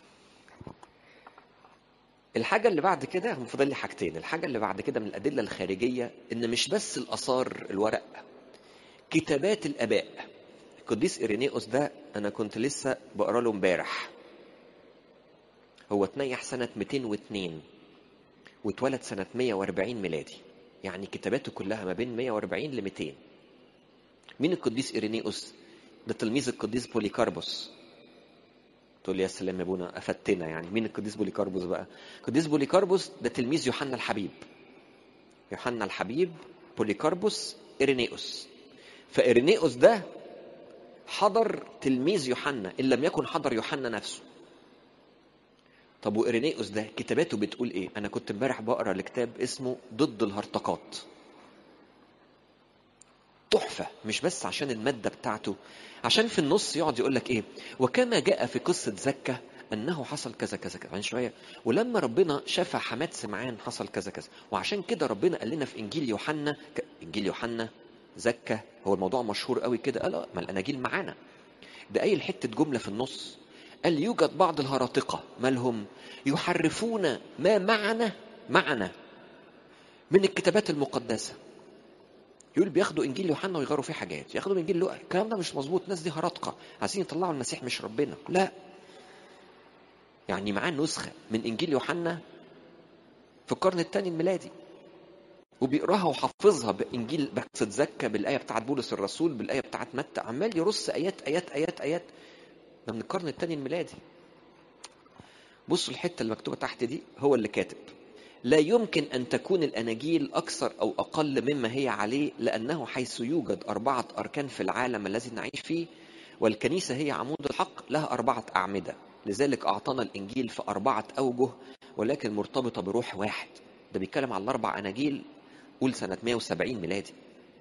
الحاجه اللي بعد كده هم فاضل لي حاجتين الحاجه اللي بعد كده من الادله الخارجيه ان مش بس الاثار الورق كتابات الاباء القديس إيرينيوس ده انا كنت لسه بقرا له امبارح هو اتنيح سنه 202 واتولد سنة 140 ميلادي يعني كتاباته كلها ما بين 140 ل 200 مين القديس إيرينيوس ده تلميذ القديس بوليكاربوس تقول لي يا سلام يا ابونا افدتنا يعني مين القديس بوليكاربوس بقى القديس بوليكاربوس ده تلميذ يوحنا الحبيب يوحنا الحبيب بوليكاربوس إيرينيوس فإيرينيوس ده حضر تلميذ يوحنا إن لم يكن حضر يوحنا نفسه طب وإيرينيوس ده كتاباته بتقول إيه؟ أنا كنت امبارح بقرا لكتاب اسمه ضد الهرطقات. تحفة مش بس عشان المادة بتاعته عشان في النص يقعد يقول لك ايه وكما جاء في قصة زكا انه حصل كذا كذا كذا يعني شويه ولما ربنا شفى حماد سمعان حصل كذا كذا وعشان كده ربنا قال لنا في انجيل يوحنا ك... انجيل يوحنا زكا هو الموضوع مشهور قوي كده قال ما الاناجيل معانا ده قايل حته جمله في النص قال يوجد بعض الهراطقه مالهم يحرفون ما معنا معنا من الكتابات المقدسه يقول بياخدوا انجيل يوحنا ويغيروا فيه حاجات ياخدوا من انجيل لوقا الكلام ده مش مظبوط الناس دي هرطقه عايزين يطلعوا المسيح مش ربنا لا يعني معاه نسخه من انجيل يوحنا في القرن الثاني الميلادي وبيقراها وحافظها بانجيل بقصه زكا بالايه بتاعت بولس الرسول بالايه بتاعت متى عمال يرص ايات ايات ايات ايات ده من القرن الثاني الميلادي بصوا الحته اللي مكتوبه تحت دي هو اللي كاتب لا يمكن ان تكون الاناجيل اكثر او اقل مما هي عليه لانه حيث يوجد اربعه اركان في العالم الذي نعيش فيه والكنيسه هي عمود الحق لها اربعه اعمده لذلك اعطانا الانجيل في اربعه اوجه ولكن مرتبطه بروح واحد ده بيتكلم على الاربع اناجيل قول سنه 170 ميلادي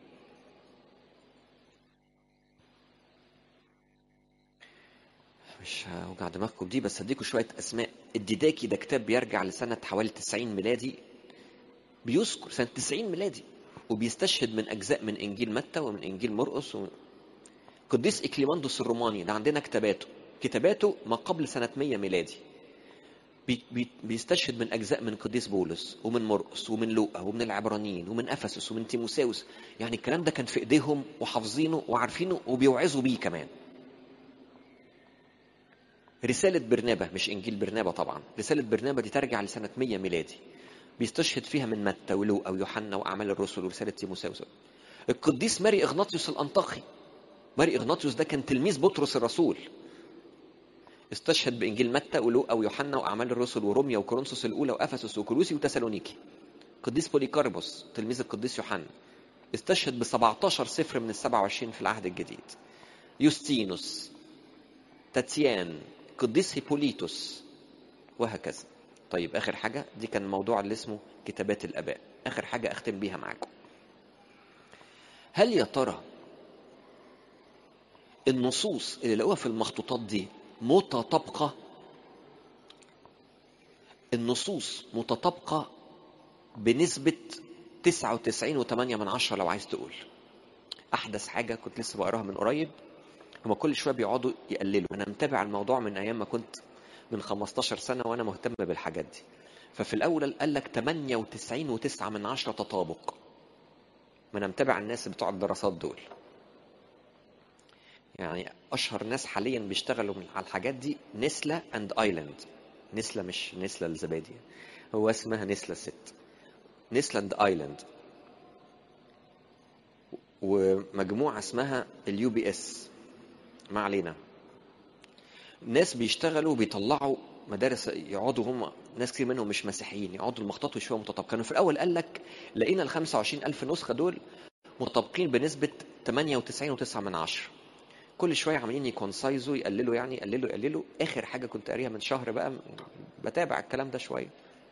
مش هوجع دماغكم دي بس هديكم شويه اسماء الديداكي ده كتاب بيرجع لسنه حوالي 90 ميلادي بيذكر سنه 90 ميلادي وبيستشهد من اجزاء من انجيل متى ومن انجيل مرقس و... قديس اكليماندوس الروماني ده عندنا كتاباته كتاباته ما قبل سنه 100 ميلادي بي... بي... بيستشهد من اجزاء من قديس بولس ومن مرقس ومن لوقا ومن العبرانيين ومن افسس ومن تيموساوس يعني الكلام ده كان في ايديهم وحافظينه وعارفينه وبيوعظوا بيه كمان رسالة برنابة مش إنجيل برنابة طبعا رسالة برنابة دي ترجع لسنة 100 ميلادي بيستشهد فيها من متى ولوقا ويوحنا وأعمال الرسل ورسالة تيموساوس القديس ماري إغناطيوس الأنطاخي ماري إغناطيوس ده كان تلميذ بطرس الرسول استشهد بإنجيل متى ولوقا ويوحنا وأعمال الرسل وروميا وكورنثوس الأولى وأفسس وكولوسي وتسالونيكي قديس بوليكاربوس تلميذ القديس يوحنا استشهد ب 17 سفر من ال 27 في العهد الجديد يوستينوس تاتيان قديس هيبوليتوس وهكذا طيب اخر حاجه دي كان الموضوع اللي اسمه كتابات الاباء اخر حاجه اختم بيها معاكم هل يا ترى النصوص اللي لقوها في المخطوطات دي متطابقه النصوص متطابقه بنسبه 99.8 من عشرة لو عايز تقول احدث حاجه كنت لسه بقراها من قريب هما كل شويه بيقعدوا يقللوا انا متابع الموضوع من ايام ما كنت من 15 سنه وانا مهتم بالحاجات دي ففي الاول قال لك 98.9 من عشرة تطابق ما انا متابع الناس بتوع الدراسات دول يعني اشهر ناس حاليا بيشتغلوا على الحاجات دي نسلا اند ايلاند نسلا مش نسلا الزبادي هو اسمها نسلا الست نسلا اند ايلاند ومجموعه اسمها اليو بي اس ما علينا ناس بيشتغلوا بيطلعوا مدارس يقعدوا هم ناس كتير منهم مش مسيحيين يقعدوا المخطوط وشويه متطابق كانوا في الاول قال لك لقينا ال 25 الف نسخه دول متطابقين بنسبه 98.9 من عشرة كل شويه عاملين يكونسايزوا يقللوا يعني يقللوا يقللوا اخر حاجه كنت قاريها من شهر بقى بتابع الكلام ده شويه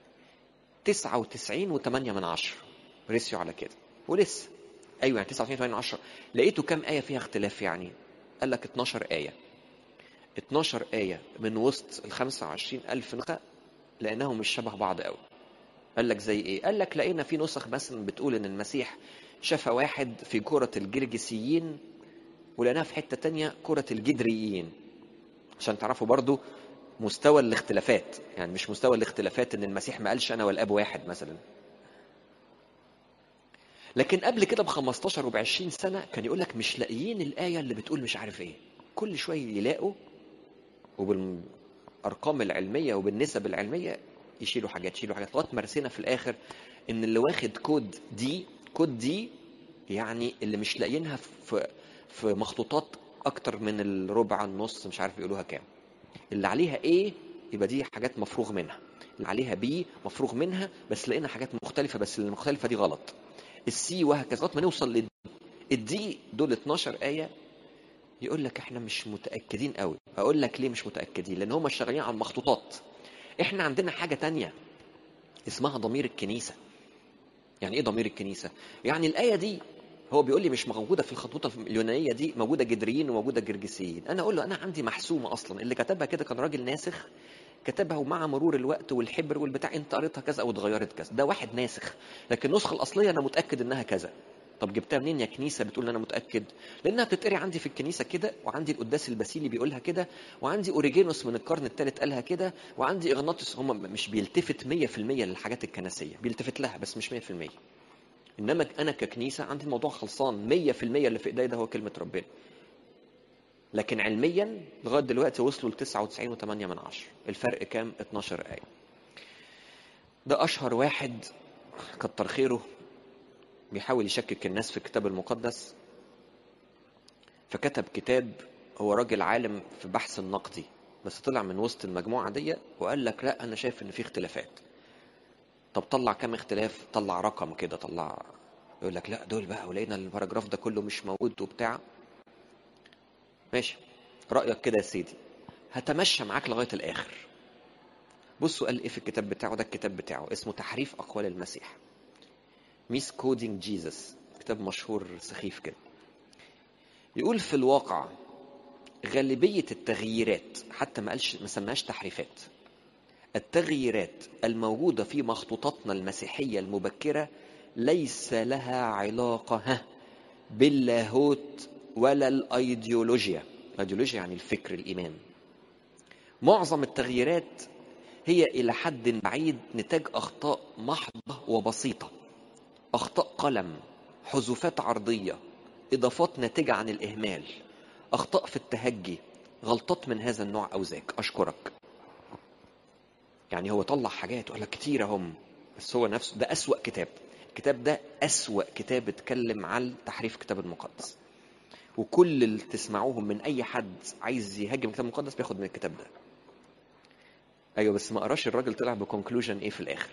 99.8 من عشرة رسيوا على كده ولسه ايوه يعني 99.8 من عشرة لقيتوا كام ايه فيها اختلاف يعني قال لك 12 آية 12 آية من وسط ال 25 ألف نسخة لأنهم مش شبه بعض قوي قال لك زي إيه؟ قال لك لقينا في نسخ مثلا بتقول إن المسيح شفى واحد في كرة الجرجسيين ولقيناها في حتة تانية كرة الجدريين عشان تعرفوا برضو مستوى الاختلافات يعني مش مستوى الاختلافات ان المسيح ما قالش انا والاب واحد مثلا لكن قبل كده ب 15 وب 20 سنه كان يقول لك مش لاقيين الايه اللي بتقول مش عارف ايه كل شويه يلاقوا وبالارقام العلميه وبالنسب العلميه يشيلوا حاجات يشيلوا حاجات لغايه ما رسينا في الاخر ان اللي واخد كود دي كود دي يعني اللي مش لاقيينها في في مخطوطات اكتر من الربع النص مش عارف يقولوها كام اللي عليها ايه يبقى دي حاجات مفروغ منها اللي عليها بي مفروغ منها بس لقينا حاجات مختلفه بس اللي المختلفه دي غلط السي وهكذا لغايه ما نوصل للدي الدي دول 12 ايه يقول لك احنا مش متاكدين قوي اقول لك ليه مش متاكدين لان هم شغالين على المخطوطات احنا عندنا حاجه تانية اسمها ضمير الكنيسه يعني ايه ضمير الكنيسه يعني الايه دي هو بيقول لي مش موجوده في الخطوطه اليونانيه دي موجوده جدريين وموجوده جرجسيين انا اقول له انا عندي محسومه اصلا اللي كتبها كده كان راجل ناسخ كتبها ومع مرور الوقت والحبر والبتاع انت قريتها كذا او اتغيرت كذا ده واحد ناسخ لكن النسخه الاصليه انا متاكد انها كذا طب جبتها منين يا كنيسه بتقول انا متاكد لانها بتتقري عندي في الكنيسه كده وعندي القداس الباسيلي بيقولها كده وعندي اوريجينوس من القرن الثالث قالها كده وعندي اغناطس هم مش بيلتفت 100% للحاجات الكنسيه بيلتفت لها بس مش 100% انما انا ككنيسه عندي الموضوع خلصان 100% اللي في ايدي ده هو كلمه ربنا لكن علميا لغايه دلوقتي وصلوا ل 99.8 من عشرة الفرق كام 12 ايه ده اشهر واحد كتر خيره بيحاول يشكك الناس في الكتاب المقدس فكتب كتاب هو راجل عالم في بحث النقدي بس طلع من وسط المجموعه دي وقال لك لا انا شايف ان في اختلافات طب طلع كام اختلاف طلع رقم كده طلع يقول لك لا دول بقى ولقينا الباراجراف ده كله مش موجود وبتاع ماشي رايك كده يا سيدي هتمشى معاك لغايه الاخر بصوا قال ايه في الكتاب بتاعه ده الكتاب بتاعه اسمه تحريف اقوال المسيح ميس كودينج جيسس كتاب مشهور سخيف كده يقول في الواقع غالبية التغييرات حتى ما قالش ما سماهاش تحريفات التغييرات الموجودة في مخطوطاتنا المسيحية المبكرة ليس لها علاقة ها باللاهوت ولا الايديولوجيا الايديولوجيا يعني الفكر الايمان معظم التغييرات هي الى حد بعيد نتاج اخطاء محضه وبسيطه اخطاء قلم حذوفات عرضيه اضافات ناتجه عن الاهمال اخطاء في التهجي غلطات من هذا النوع او ذاك اشكرك يعني هو طلع حاجات ولا كتير هم بس هو نفسه ده اسوا كتاب الكتاب ده اسوا كتاب اتكلم عن تحريف الكتاب المقدس وكل اللي تسمعوهم من اي حد عايز يهاجم الكتاب المقدس بياخد من الكتاب ده ايوه بس ما قراش الراجل طلع بكونكلوجن ايه في الاخر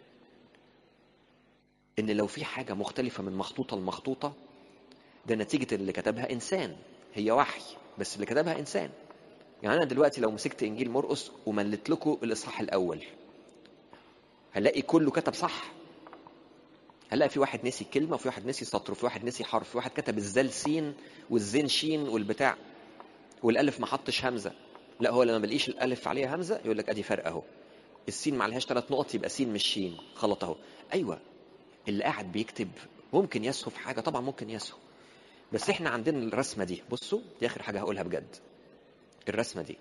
ان لو في حاجه مختلفه من مخطوطه لمخطوطه ده نتيجه اللي كتبها انسان هي وحي بس اللي كتبها انسان يعني انا دلوقتي لو مسكت انجيل مرقس وملت لكم الاصحاح الاول هلاقي كله كتب صح هلاقي في واحد نسي كلمه وفي واحد نسي سطر وفي واحد نسي حرف في واحد كتب الزال سين والزين شين والبتاع والالف ما حطش همزه لا هو لما بلاقيش الالف عليها همزه يقول لك ادي فرق اهو السين ما عليهاش ثلاث نقط يبقى سين مش شين خلط اهو ايوه اللي قاعد بيكتب ممكن يسهو في حاجه طبعا ممكن يسهو بس احنا عندنا الرسمه دي بصوا دي اخر حاجه هقولها بجد الرسمه دي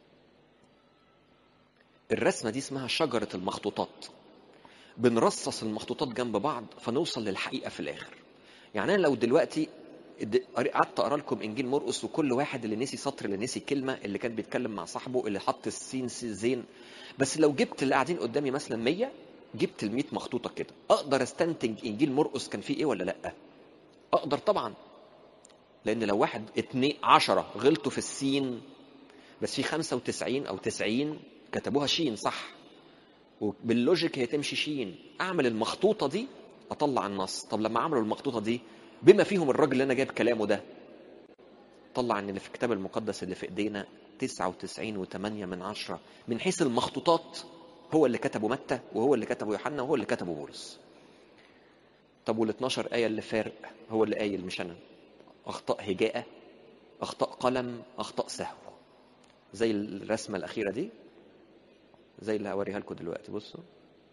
الرسمه دي اسمها شجره المخطوطات بنرصص المخطوطات جنب بعض فنوصل للحقيقه في الاخر يعني انا لو دلوقتي قعدت اقرا لكم انجيل مرقس وكل واحد اللي نسي سطر اللي نسي كلمه اللي كان بيتكلم مع صاحبه اللي حط السين زين بس لو جبت اللي قاعدين قدامي مثلا 100 جبت ال 100 مخطوطه كده اقدر استنتج انجيل مرقس كان فيه ايه ولا لا اقدر طبعا لان لو واحد اتنين عشرة غلطوا في السين بس في 95 او 90 كتبوها شين صح وباللوجيك هي تمشي شين اعمل المخطوطه دي اطلع النص طب لما عملوا المخطوطه دي بما فيهم الراجل اللي انا جايب كلامه ده طلع ان اللي في الكتاب المقدس اللي في ايدينا 99 و8 من عشرة من حيث المخطوطات هو اللي كتبه متى وهو اللي كتبه يوحنا وهو اللي كتبه بولس طب وال 12 آية اللي فارق هو اللي قايل مش أنا أخطاء هجاءة أخطاء قلم أخطاء سهو زي الرسمة الأخيرة دي زي اللي هوريها لكم دلوقتي بصوا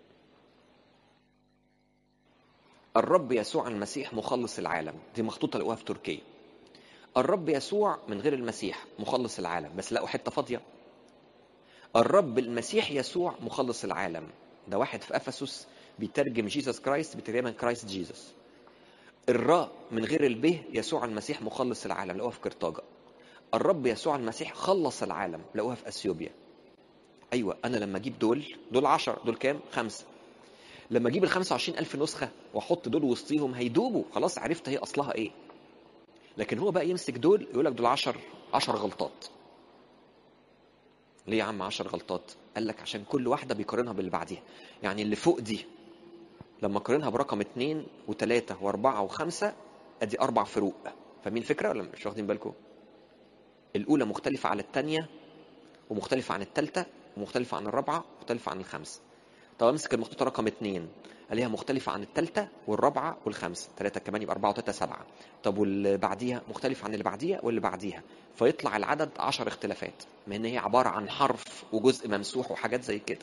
الرب يسوع المسيح مخلص العالم دي مخطوطة لقوها في تركيا الرب يسوع من غير المسيح مخلص العالم بس لقوا حتة فاضية الرب المسيح يسوع مخلص العالم ده واحد في افسس بيترجم جيسس كرايست بتقريبا كرايست جيسس الراء من غير الب يسوع المسيح مخلص العالم لقوها في قرطاجة الرب يسوع المسيح خلص العالم لقوها في اثيوبيا ايوه انا لما اجيب دول دول 10 دول كام خمسة لما اجيب ال 25 الف نسخه واحط دول وسطيهم هيدوبوا خلاص عرفت هي اصلها ايه لكن هو بقى يمسك دول يقول لك دول 10 10 غلطات ليه يا عم 10 غلطات قال لك عشان كل واحده بيقارنها باللي بعديها يعني اللي فوق دي لما قارنها برقم اثنين وثلاثة وأربعة وخمسة أدي أربع فروق فاهمين الفكرة ولا مش واخدين بالكم؟ الأولى مختلفة عن الثانية ومختلفة عن الثالثة ومختلفة عن الرابعة ومختلفة عن الخامسة طب امسك المخطوطة رقم اثنين عليها مختلفة عن الثالثة والرابعة والخامسة ثلاثة كمان يبقى أربعة وثلاثة سبعة طب واللي بعديها مختلف عن اللي بعديها واللي بعديها فيطلع العدد عشر اختلافات ما إن هي عبارة عن حرف وجزء ممسوح وحاجات زي كده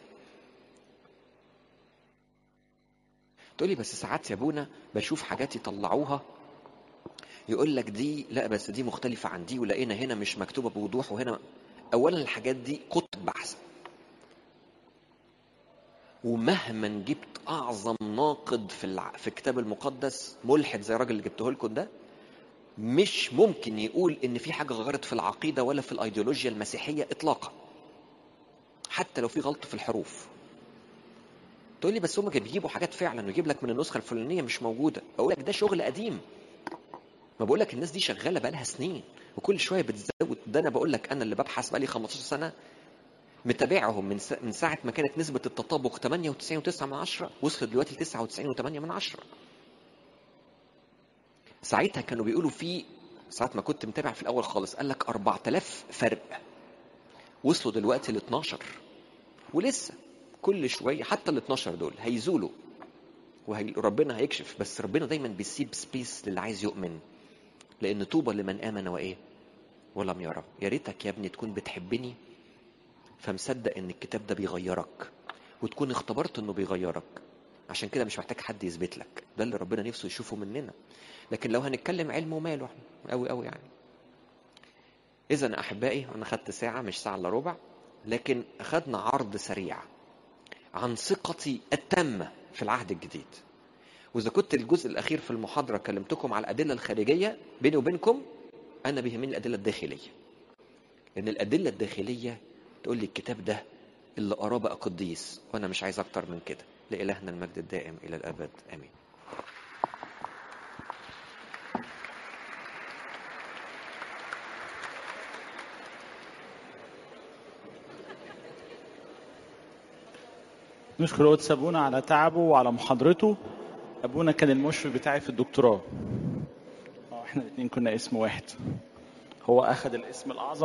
تقولي بس ساعات يا ابونا بشوف حاجات يطلعوها يقول لك دي لا بس دي مختلفة عن دي ولقينا هنا مش مكتوبة بوضوح وهنا أولا الحاجات دي كتب بحث ومهما جبت اعظم ناقد في الع... في الكتاب المقدس ملحد زي الراجل اللي جبته لكم ده مش ممكن يقول ان في حاجه غيرت في العقيده ولا في الايديولوجيا المسيحيه اطلاقا حتى لو في غلط في الحروف تقول لي بس هم بيجيبوا حاجات فعلا ويجيب لك من النسخه الفلانيه مش موجوده اقول لك ده شغل قديم ما بقول لك الناس دي شغاله بقالها سنين وكل شويه بتزود ده انا بقول لك انا اللي ببحث بقالي 15 سنه متابعهم من من ساعة ما كانت نسبة التطابق 98.9 من عشرة وصلت دلوقتي 99.8 من عشرة ساعتها كانوا بيقولوا في ساعة ما كنت متابع في الأول خالص قال لك 4000 فرق وصلوا دلوقتي ل 12 ولسه كل شوية حتى ال 12 دول هيزولوا وربنا هيكشف بس ربنا دايما بيسيب سبيس للي عايز يؤمن لأن طوبى لمن آمن وإيه ولم يرى يا ريتك يا ابني تكون بتحبني فمصدق ان الكتاب ده بيغيرك وتكون اختبرت انه بيغيرك عشان كده مش محتاج حد يثبت لك ده اللي ربنا نفسه يشوفه مننا لكن لو هنتكلم علم وماله قوي قوي يعني اذا احبائي انا خدت ساعه مش ساعه الا ربع لكن اخدنا عرض سريع عن ثقتي التامه في العهد الجديد واذا كنت الجزء الاخير في المحاضره كلمتكم على الادله الخارجيه بيني وبينكم انا بيهمني الادله الداخليه لان الادله الداخليه تقول لي الكتاب ده اللي قراه بقى قديس وانا مش عايز اكتر من كده لالهنا المجد الدائم الى الابد امين نشكر قدس ابونا على تعبه وعلى محاضرته ابونا كان المشرف بتاعي في الدكتوراه اه احنا الاثنين كنا اسم واحد هو اخذ الاسم الاعظم